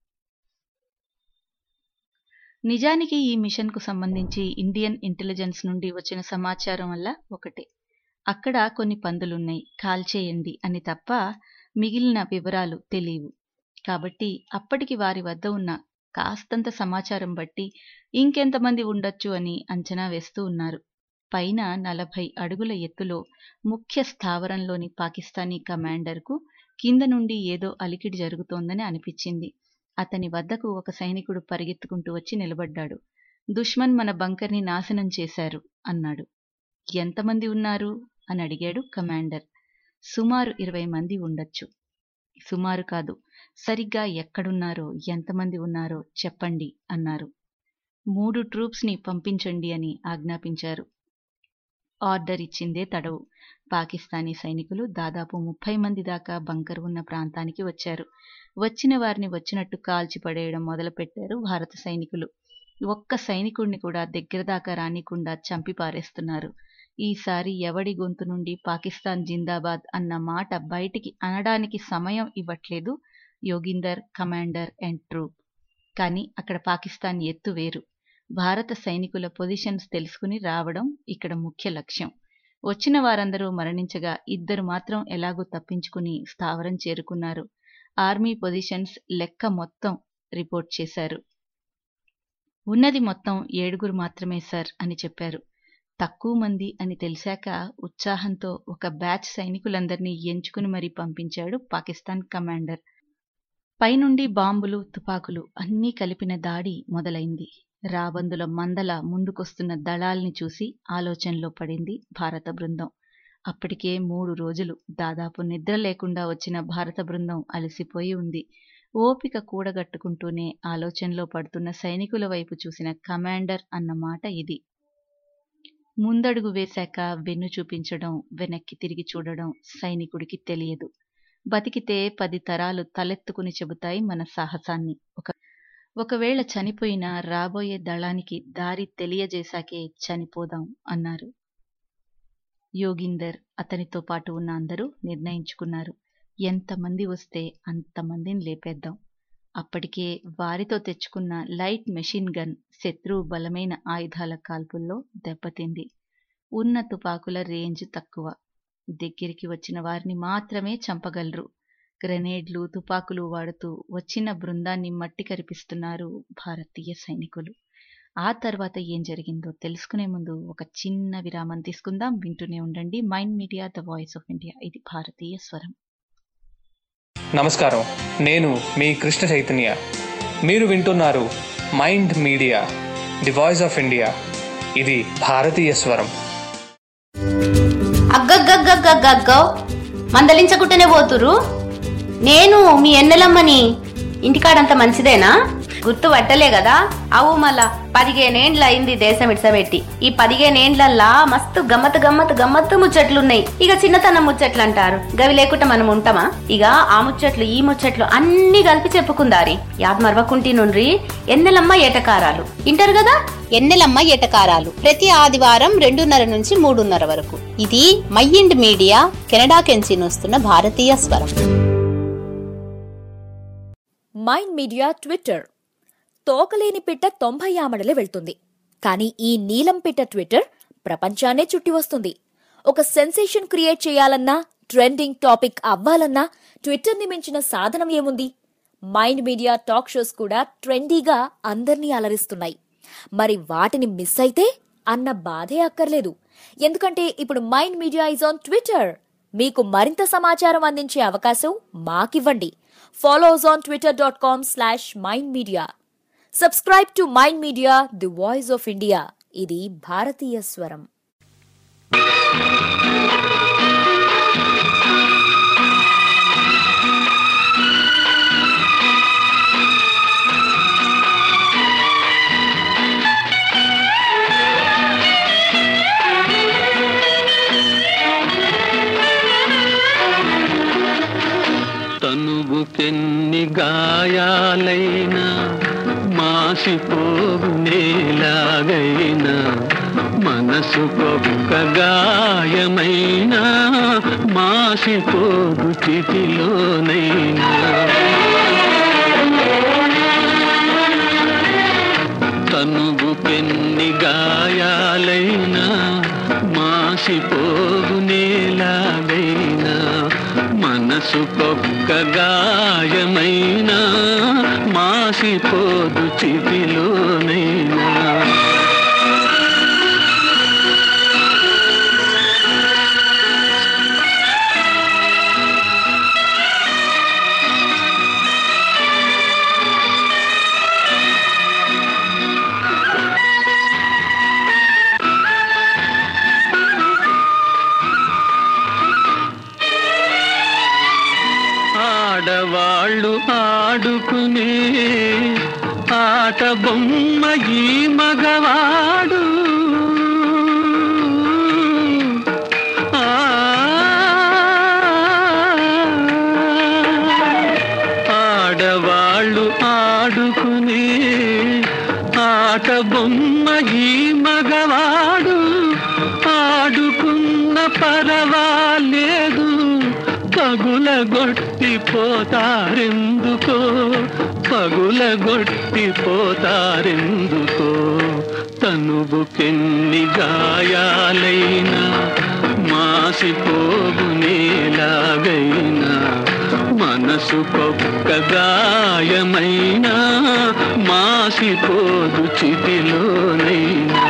Speaker 5: నిజానికి ఈ మిషన్కు సంబంధించి ఇండియన్ ఇంటెలిజెన్స్ నుండి వచ్చిన సమాచారం వల్ల ఒకటే అక్కడ కొన్ని పందులున్నాయి కాల్చేయండి అని తప్ప మిగిలిన వివరాలు తెలియవు కాబట్టి అప్పటికి వారి వద్ద ఉన్న కాస్తంత సమాచారం బట్టి ఇంకెంతమంది ఉండొచ్చు అని అంచనా వేస్తూ ఉన్నారు పైన నలభై అడుగుల ఎత్తులో ముఖ్య స్థావరంలోని పాకిస్తానీ కమాండర్కు కింద నుండి ఏదో అలికిడి జరుగుతోందని అనిపించింది అతని వద్దకు ఒక సైనికుడు పరిగెత్తుకుంటూ వచ్చి నిలబడ్డాడు దుష్మన్ మన బంకర్ని నాశనం చేశారు అన్నాడు ఎంతమంది ఉన్నారు అని అడిగాడు కమాండర్ సుమారు ఇరవై మంది ఉండొచ్చు సుమారు కాదు సరిగ్గా ఎక్కడున్నారో ఎంతమంది ఉన్నారో చెప్పండి అన్నారు మూడు ట్రూప్స్ని పంపించండి అని ఆజ్ఞాపించారు ఆర్డర్ ఇచ్చిందే తడవు పాకిస్తానీ సైనికులు దాదాపు ముప్పై మంది దాకా బంకర్ ఉన్న ప్రాంతానికి వచ్చారు వచ్చిన వారిని వచ్చినట్టు కాల్చి పడేయడం మొదలుపెట్టారు భారత సైనికులు ఒక్క సైనికుడిని కూడా దగ్గర దాకా రానికుండా చంపి పారేస్తున్నారు ఈసారి ఎవడి గొంతు నుండి పాకిస్తాన్ జిందాబాద్ అన్న మాట బయటికి అనడానికి సమయం ఇవ్వట్లేదు యోగిందర్ కమాండర్ అండ్ ట్రూప్ కానీ అక్కడ పాకిస్తాన్ ఎత్తు వేరు భారత సైనికుల పొజిషన్స్ తెలుసుకుని రావడం ఇక్కడ ముఖ్య లక్ష్యం వచ్చిన వారందరూ మరణించగా ఇద్దరు మాత్రం ఎలాగో తప్పించుకుని స్థావరం చేరుకున్నారు ఆర్మీ పొజిషన్స్ లెక్క మొత్తం రిపోర్ట్ చేశారు ఉన్నది మొత్తం ఏడుగురు మాత్రమే సార్ అని చెప్పారు తక్కువ మంది అని తెలిసాక ఉత్సాహంతో ఒక బ్యాచ్ సైనికులందరినీ ఎంచుకుని మరీ పంపించాడు పాకిస్తాన్ కమాండర్ పైనుండి బాంబులు తుపాకులు అన్నీ కలిపిన దాడి మొదలైంది రాబందుల మందల ముందుకొస్తున్న దళాల్ని చూసి ఆలోచనలో పడింది భారత బృందం అప్పటికే మూడు రోజులు దాదాపు నిద్ర లేకుండా వచ్చిన భారత బృందం అలసిపోయి ఉంది ఓపిక కూడగట్టుకుంటూనే ఆలోచనలో పడుతున్న సైనికుల వైపు చూసిన కమాండర్ అన్న మాట ఇది ముందడుగు వేశాక వెన్ను చూపించడం వెనక్కి తిరిగి చూడడం సైనికుడికి తెలియదు బతికితే పది తరాలు తలెత్తుకుని చెబుతాయి మన సాహసాన్ని ఒక ఒకవేళ చనిపోయినా రాబోయే దళానికి దారి తెలియజేశాకే చనిపోదాం అన్నారు యోగిందర్ అతనితో పాటు ఉన్న అందరూ నిర్ణయించుకున్నారు ఎంతమంది వస్తే అంతమందిని లేపేద్దాం అప్పటికే వారితో తెచ్చుకున్న లైట్ మెషిన్ గన్ శత్రువు బలమైన ఆయుధాల కాల్పుల్లో దెబ్బతింది ఉన్న తుపాకుల రేంజ్ తక్కువ దగ్గరికి వచ్చిన వారిని మాత్రమే చంపగలరు గ్రెనేడ్లు తుపాకులు వాడుతూ వచ్చిన బృందాన్ని మట్టి కరిపిస్తున్నారు భారతీయ సైనికులు ఆ తర్వాత ఏం జరిగిందో తెలుసుకునే ముందు ఒక చిన్న విరామం తీసుకుందాం వింటూనే ఉండండి Mind Media the voice of India ఇది భారతీయ స్వరం
Speaker 13: నమస్కారం నేను మీ కృష్ణ చైతన్య మీరు వింటున్నారు Mind Media the voice of India ఇది భారతీయ స్వరం
Speaker 14: అగ్గగ్గగ్గగ్గగ్గో మందలించకుంటేనే పోతురు నేను మీ ఎన్నెలమ్మని ఇంటికాడంత మంచిదేనా గుర్తు పట్టలే కదా అవు మళ్ళా పదిహేనేండ్ల అయింది దేశం ఇడ్సబెట్టి ఈ పదిహేనేండ్లల్లా మస్తు గమ్మత్ గమ్మత్ గమ్మత్తు ముచ్చట్లున్నాయి ఇక చిన్నతనం ముచ్చట్లు అంటారు గవి లేకుండా మనం ఉంటామా ఇక ఆ ముచ్చట్లు ఈ ముచ్చట్లు అన్ని కలిపి చెప్పుకుందారి యాద్ మరవకుంటి నుండ్రి ఎన్నెలమ్మ ఏటకారాలు ఇంటారు కదా
Speaker 15: ఎన్నెలమ్మ ఎటకారాలు ప్రతి ఆదివారం రెండున్నర నుంచి మూడున్నర వరకు ఇది మైండ్ మీడియా కెనడా కెంచి వస్తున్న భారతీయ స్వరం
Speaker 8: మైండ్ మీడియా ట్విట్టర్ తోకలేని పిట్ట తొంభై ఆమడలే వెళ్తుంది కానీ ఈ నీలం పిట్ట ట్విట్టర్ ప్రపంచాన్నే చుట్టి వస్తుంది ఒక సెన్సేషన్ క్రియేట్ చేయాలన్నా ట్రెండింగ్ టాపిక్ అవ్వాలన్నా ట్విట్టర్ని మించిన సాధనం ఏముంది మైండ్ మీడియా టాక్ షోస్ కూడా ట్రెండీగా అందర్నీ అలరిస్తున్నాయి మరి వాటిని మిస్ అయితే అన్న బాధే అక్కర్లేదు ఎందుకంటే ఇప్పుడు Mind Media is on Twitter మీకు మరింత సమాచారం అందించే అవకాశం మాకివ్వండి follow us on Twitter dot com slash Mind Media subscribe to Mind Media the voice of India ఇది భారతీయ స్వరం
Speaker 16: తనువుకెన్ని గాయాలైనా మాసిపోవు నేలాగైనా మనసుకొక్క గాయమైనా మాసిపోదు చితిలోనైనా తనువు పెన్ని గాయాలైనా మాసిపోవు నేలాగైనా మనసుకొక్క గాయమైనా మాసిపోదు చితిలోనైనా ఆడవాళ్ళు ఆడుకునే ఆట బొమ్మ ఈ మగవాడు ఆ, ఆడవాళ్ళు ఆడుకునే ఆట బొమ్మ ఈ మగవాడు ఆడుకున్న పరవాలేదు పగులగొట్టి పోతారెందుకో పగులగొట్టి పోతారెందుకో తనువుకెన్ని గాయాలైనా మాసిపోగు నేలాగైనా మనసుకొక్క గాయమైనా మాసిపోదు చితిలోనైనా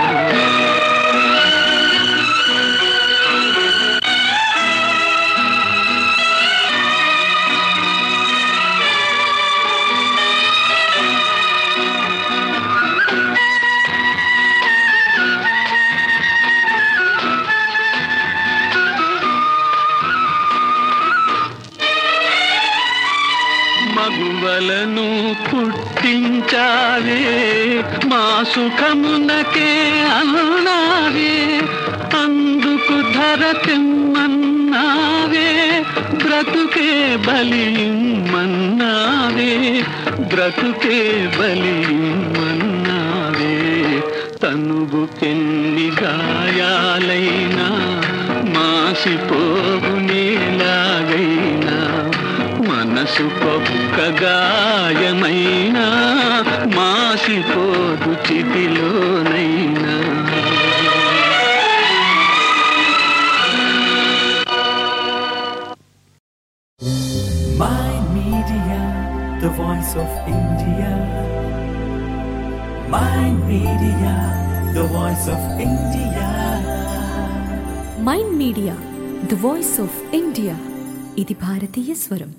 Speaker 16: మగువలను పుట్టించావే మా సుఖమునకే అన్నావే అందుకు ధర తెమ్మన్నావే బ్రతుకే బలిమన్నావే బ్రతుకే బలిమన్నావే తనువుకెన్ని గాయాలైనా మాసిపోగు నేలాగైనా మనసుకొక్క గాయమైనా మాసిపోదు చితిలోనైనా
Speaker 2: Mind Media, the voice of India.
Speaker 3: Mind Media the voice of India ఇది భారతీయ స్వరం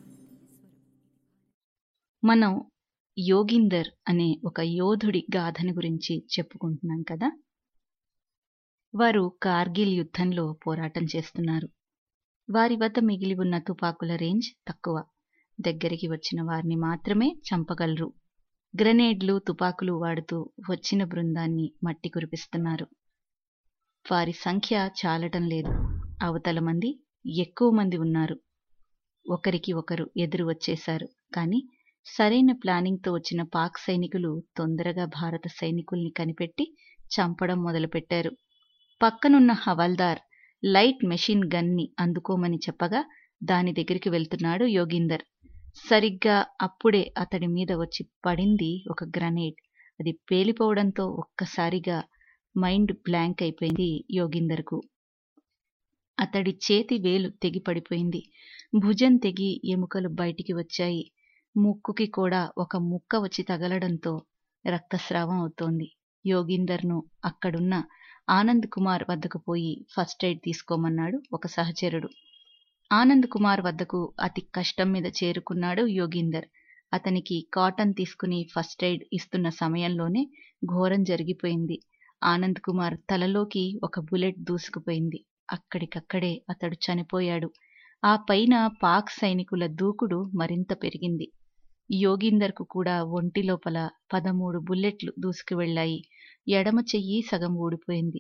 Speaker 5: మనం యోగిందర్ అనే ఒక యోధుడి గాథను గురించి చెప్పుకుంటున్నాం కదా వారు కార్గిల్ యుద్ధంలో పోరాటం చేస్తున్నారు వారి వద్ద మిగిలి ఉన్న తుపాకుల రేంజ్ తక్కువ దగ్గరికి వచ్చిన వారిని మాత్రమే చంపగలరు గ్రెనేడ్లు తుపాకులు వాడుతూ వచ్చిన బృందాన్ని మట్టి కురిపిస్తున్నారు వారి సంఖ్య చాలటం లేదు అవతల మంది ఎక్కువ మంది ఉన్నారు ఒకరికి ఒకరు ఎదురు వచ్చేశారు కానీ సరైన ప్లానింగ్తో వచ్చిన పాక్ సైనికులు తొందరగా భారత సైనికుల్ని కనిపెట్టి చంపడం మొదలుపెట్టారు పక్కనున్న హవాల్దార్ లైట్ మెషిన్ గన్ని అందుకోమని చెప్పగా దాని దగ్గరికి వెళ్తున్నాడు యోగిందర్ సరిగ్గా అప్పుడే అతడి మీద వచ్చి పడింది ఒక గ్రనేడ్ అది పేలిపోవడంతో ఒక్కసారిగా మైండ్ బ్లాంక్ అయిపోయింది యోగిందర్కు అతడి చేతి వేలు తెగి పడిపోయింది భుజం తెగి ఎముకలు బయటికి వచ్చాయి ముక్కుకి కూడా ఒక ముక్క వచ్చి తగలడంతో రక్తస్రావం అవుతోంది యోగిందర్ను అక్కడున్న ఆనంద్ కుమార్ వద్దకు పోయి ఫస్ట్ ఎయిడ్ తీసుకోమన్నాడు ఒక సహచరుడు ఆనంద్ కుమార్ వద్దకు అతి కష్టం మీద చేరుకున్నాడు యోగిందర్ అతనికి కాటన్ తీసుకుని ఫస్ట్ ఎయిడ్ ఇస్తున్న సమయంలోనే ఘోరం జరిగిపోయింది ఆనంద్ కుమార్ తలలోకి ఒక బుల్లెట్ దూసుకుపోయింది అక్కడికక్కడే అతడు చనిపోయాడు ఆ పైన పాక్ సైనికుల దూకుడు మరింత పెరిగింది యోగిందర్కు కూడా ఒంటి లోపల పదమూడు బుల్లెట్లు దూసుకు వెళ్ళాయి ఎడమ చెయ్యి సగం ఊడిపోయింది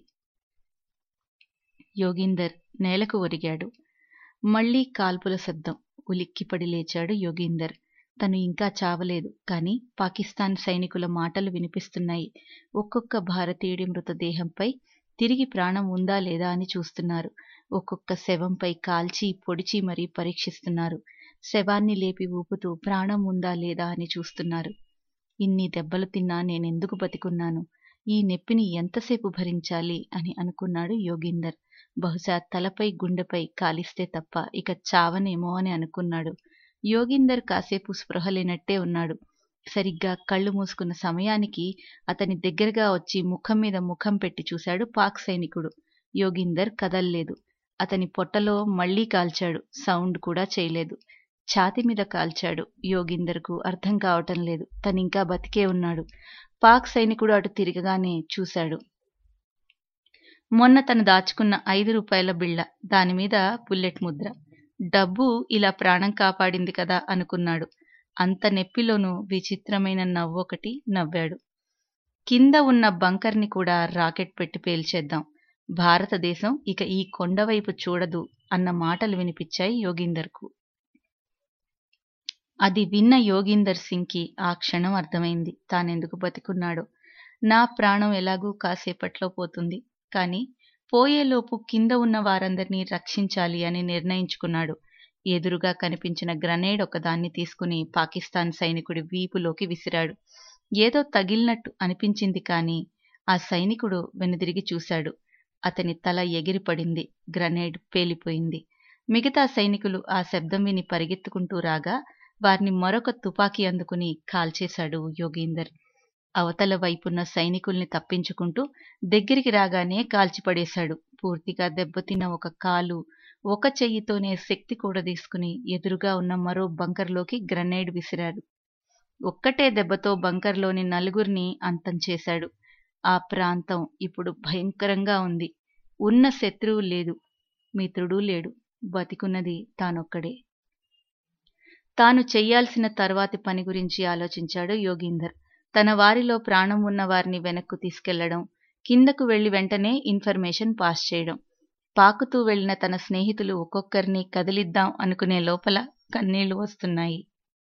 Speaker 5: యోగిందర్ నేలకు ఒరిగాడు మళ్లీ కాల్పుల శబ్దం ఉలిక్కిపడి లేచాడు యోగిందర్ తను ఇంకా చావలేదు కానీ పాకిస్తాన్ సైనికుల మాటలు వినిపిస్తున్నాయి ఒక్కొక్క భారతీయుడి మృతదేహంపై తిరిగి ప్రాణం ఉందా లేదా అని చూస్తున్నారు ఒక్కొక్క శవంపై కాల్చి పొడిచి మరీ పరీక్షిస్తున్నారు శవాన్ని లేపి ఊపుతూ ప్రాణం ఉందా లేదా అని చూస్తున్నారు ఇన్ని దెబ్బలు తిన్నా నేనెందుకు బతికున్నాను ఈ నొప్పిని ఎంతసేపు భరించాలి అని అనుకున్నాడు యోగిందర్ బహుశా తలపై గుండెపై కాలిస్తే తప్ప ఇక చావనేమో అని అనుకున్నాడు యోగిందర్ కాసేపు స్పృహ లేనట్టే ఉన్నాడు సరిగ్గా కళ్ళు మూసుకున్న సమయానికి అతని దగ్గరగా వచ్చి ముఖం మీద ముఖం పెట్టి చూశాడు పాక్ సైనికుడు యోగిందర్ కదల్లేదు అతని పొట్టలో మళ్లీ కాల్చాడు సౌండ్ కూడా చేయలేదు ఛాతి మీద కాల్చాడు యోగిందర్కు అర్థం కావటం లేదు తనింకా బతికే ఉన్నాడు పాక్ సైనికుడు అటు తిరగగానే చూశాడు మొన్న తను దాచుకున్న ఐదు రూపాయల బిళ్ళ దానిమీద బుల్లెట్ ముద్ర డబ్బు ఇలా ప్రాణం కాపాడింది కదా అనుకున్నాడు అంత నెప్పిలోనూ విచిత్రమైన నవ్వొకటి నవ్వాడు కింద ఉన్న బంకర్ని కూడా రాకెట్ పెట్టి పేల్చేద్దాం భారతదేశం ఇక ఈ కొండవైపు చూడదు అన్న మాటలు వినిపించాయి యోగిందర్కు అది విన్న యోగిందర్ సింగ్కి ఆ క్షణం అర్థమైంది తానెందుకు బతికున్నాడో నా ప్రాణం ఎలాగూ కాసేపట్లో పోతుంది కానీ పోయేలోపు కింద ఉన్న వారందరినీ రక్షించాలి అని నిర్ణయించుకున్నాడు ఎదురుగా కనిపించిన గ్రనేడ్ ఒకదాన్ని తీసుకుని పాకిస్తాన్ సైనికుడి వీపులోకి విసిరాడు ఏదో తగిలినట్టు అనిపించింది కానీ ఆ సైనికుడు వెనుదిరిగి చూశాడు అతని తల ఎగిరిపడింది గ్రనేడ్ పేలిపోయింది మిగతా సైనికులు ఆ శబ్దం విని పరిగెత్తుకుంటూ రాగా వారిని మరొక తుపాకీ అందుకుని కాల్చేశాడు యోగీందర్ అవతల వైపున్న సైనికుల్ని తప్పించుకుంటూ దగ్గరికి రాగానే కాల్చిపడేశాడు పూర్తిగా దెబ్బతిన్న ఒక కాలు ఒక చెయ్యితోనే శక్తి కూడా తీసుకుని ఎదురుగా ఉన్న మరో బంకర్లోకి గ్రనేడ్ విసిరాడు ఒక్కటే దెబ్బతో బంకర్లోని నలుగురిని అంతం చేశాడు ఆ ప్రాంతం ఇప్పుడు భయంకరంగా ఉంది ఉన్న శత్రువు లేదు మిత్రుడు లేడు బతికున్నది తానొక్కడే తాను చెయ్యాల్సిన తర్వాతి పని గురించి ఆలోచించాడు యోగీందర్ తన వారిలో ప్రాణం ఉన్న వారిని వెనక్కు తీసుకెళ్లడం కిందకు వెళ్లి వెంటనే ఇన్ఫర్మేషన్ పాస్ చేయడం పాకుతూ వెళ్లిన తన స్నేహితులు ఒక్కొక్కరిని కదిలిద్దాం అనుకునే లోపల కన్నీళ్లు వస్తున్నాయి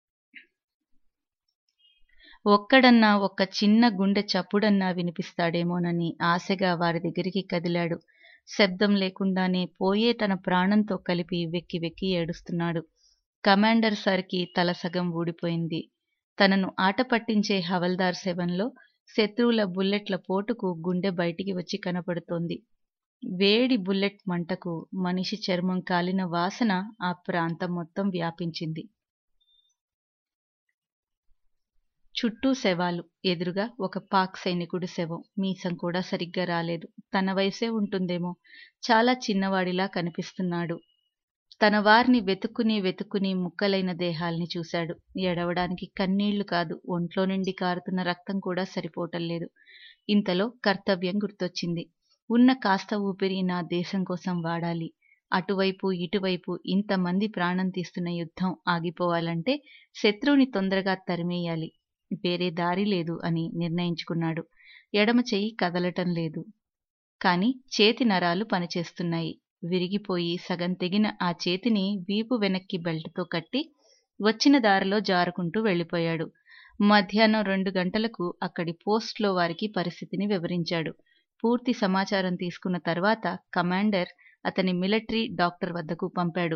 Speaker 5: ఒక్కడన్నా ఒక్క చిన్న గుండె చప్పుడన్నా వినిపిస్తాడేమోనని ఆశగా వారి దగ్గరికి కదిలాడు శబ్దం లేకుండానే పోయే తన ప్రాణంతో కలిపి వెక్కి వెక్కి ఏడుస్తున్నాడు కమాండర్ సార్కి తల సగం ఊడిపోయింది తనను ఆట పట్టించే హవల్దార్ శవంలో శత్రువుల బుల్లెట్ల పోటుకు గుండె బయటికి వచ్చి కనపడుతోంది వేడి బుల్లెట్ మంటకు మనిషి చర్మం కాలిన వాసన ఆ ప్రాంతం మొత్తం వ్యాపించింది చుట్టూ శవాలు ఎదురుగా ఒక పాక్ సైనికుడి శవం మీసం కూడా సరిగ్గా రాలేదు తన వయసే ఉంటుందేమో చాలా చిన్నవాడిలా కనిపిస్తున్నాడు తన వారిని వెతుక్కుని వెతుక్కుని ముక్కలైన దేహాల్ని చూశాడు ఎడవడానికి కన్నీళ్లు కాదు ఒంట్లో నుండి కారుతున్న రక్తం కూడా సరిపోవటం లేదు ఇంతలో కర్తవ్యం గుర్తొచ్చింది ఉన్న కాస్త ఊపిరి నా దేశం కోసం వాడాలి అటువైపు ఇటువైపు ఇంతమంది ప్రాణం తీస్తున్న యుద్ధం ఆగిపోవాలంటే శత్రువుని తొందరగా తరిమేయాలి వేరే దారి లేదు అని నిర్ణయించుకున్నాడు ఎడమ చెయ్యి కదలటం లేదు కాని చేతి నరాలు పనిచేస్తున్నాయి విరిగిపోయి సగం తెగిన ఆ చేతిని వీపు వెనక్కి బెల్ట్తో కట్టి వచ్చిన దారిలో జారుకుంటూ వెళ్ళిపోయాడు మధ్యాహ్నం రెండు గంటలకు అక్కడి పోస్ట్లో వారికి పరిస్థితిని వివరించాడు పూర్తి సమాచారం తీసుకున్న తర్వాత కమాండర్ అతని మిలిటరీ డాక్టర్ వద్దకు పంపాడు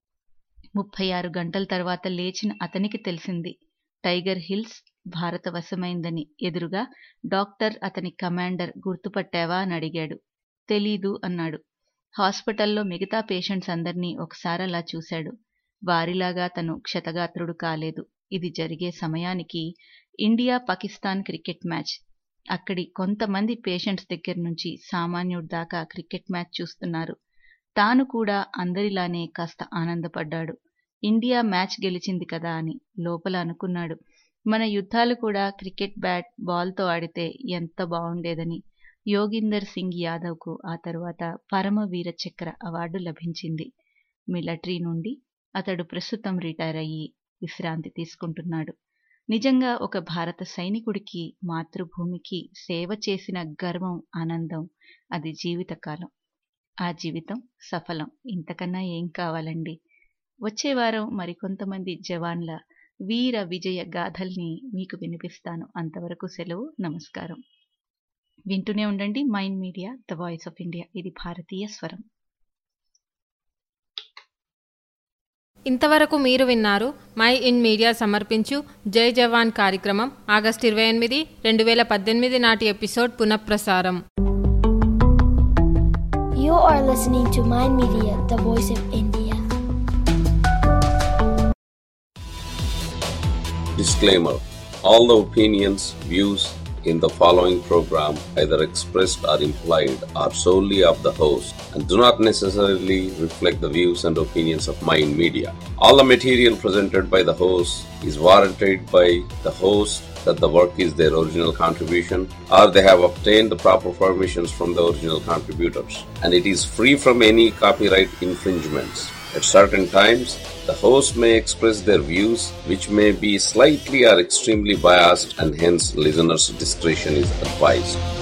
Speaker 5: ముప్పై ఆరు గంటల తర్వాత లేచిన అతనికి తెలిసింది టైగర్ హిల్స్ భారత వశమైందని ఎదురుగా డాక్టర్ అతని కమాండర్ గుర్తుపట్టావా అని అడిగాడు తెలీదు అన్నాడు హాస్పిటల్లో మిగతా పేషెంట్స్ అందరినీ ఒకసారి అలా చూశాడు వారిలాగా తను క్షతగాత్రుడు కాలేదు ఇది జరిగే సమయానికి ఇండియా పాకిస్తాన్ క్రికెట్ మ్యాచ్ అక్కడి కొంతమంది పేషెంట్స్ దగ్గర నుంచి సామాన్యుడి దాకా క్రికెట్ మ్యాచ్ చూస్తున్నారు తాను కూడా అందరిలానే కాస్త ఆనందపడ్డాడు ఇండియా మ్యాచ్ గెలిచింది కదా అని లోపల అనుకున్నాడు మన యుద్ధాలు కూడా క్రికెట్ బ్యాట్ బాల్తో ఆడితే ఎంత బాగుండేదని యోగిందర్ సింగ్ యాదవ్కు ఆ తరువాత పరమవీర చక్ర అవార్డు లభించింది మిలిటరీ నుండి అతడు ప్రస్తుతం రిటైర్ అయ్యి విశ్రాంతి తీసుకుంటున్నాడు నిజంగా ఒక భారత సైనికుడికి మాతృభూమికి సేవ చేసిన గర్వం ఆనందం అది జీవితకాలం ఆ జీవితం సఫలం ఇంతకన్నా ఏం కావాలండి వచ్చే వారం మరికొంతమంది జవాన్ల వీర విజయ గాథల్ని మీకు వినిపిస్తాను అంతవరకు సెలవు నమస్కారం వింటూనే ఉండండి Mind Media the voice of India ఇది భారతీయ స్వరం
Speaker 4: ఇంతవరకు మీరు విన్నారు మై ఇన్ మీడియా సమర్పించు జై జవాన్ కార్యక్రమం ఆగస్టు ఇరవై ఎనిమిది రెండు వేల పద్దెనిమిది నాటి ఎపిసోడ్ పునఃప్రసారం
Speaker 17: You are listening to Mind Media, the voice of India.
Speaker 11: Disclaimer All the opinions, views in the following program, either expressed or implied, are solely of the host and do not necessarily reflect the views and opinions of Mind Media. All the material presented by the host is warranted by the host that the work is their original contribution or they have obtained the proper permissions from the original contributors and it is free from any copyright infringements. At certain times, the host may express their views which may be slightly or extremely biased and hence listeners' discretion is advised.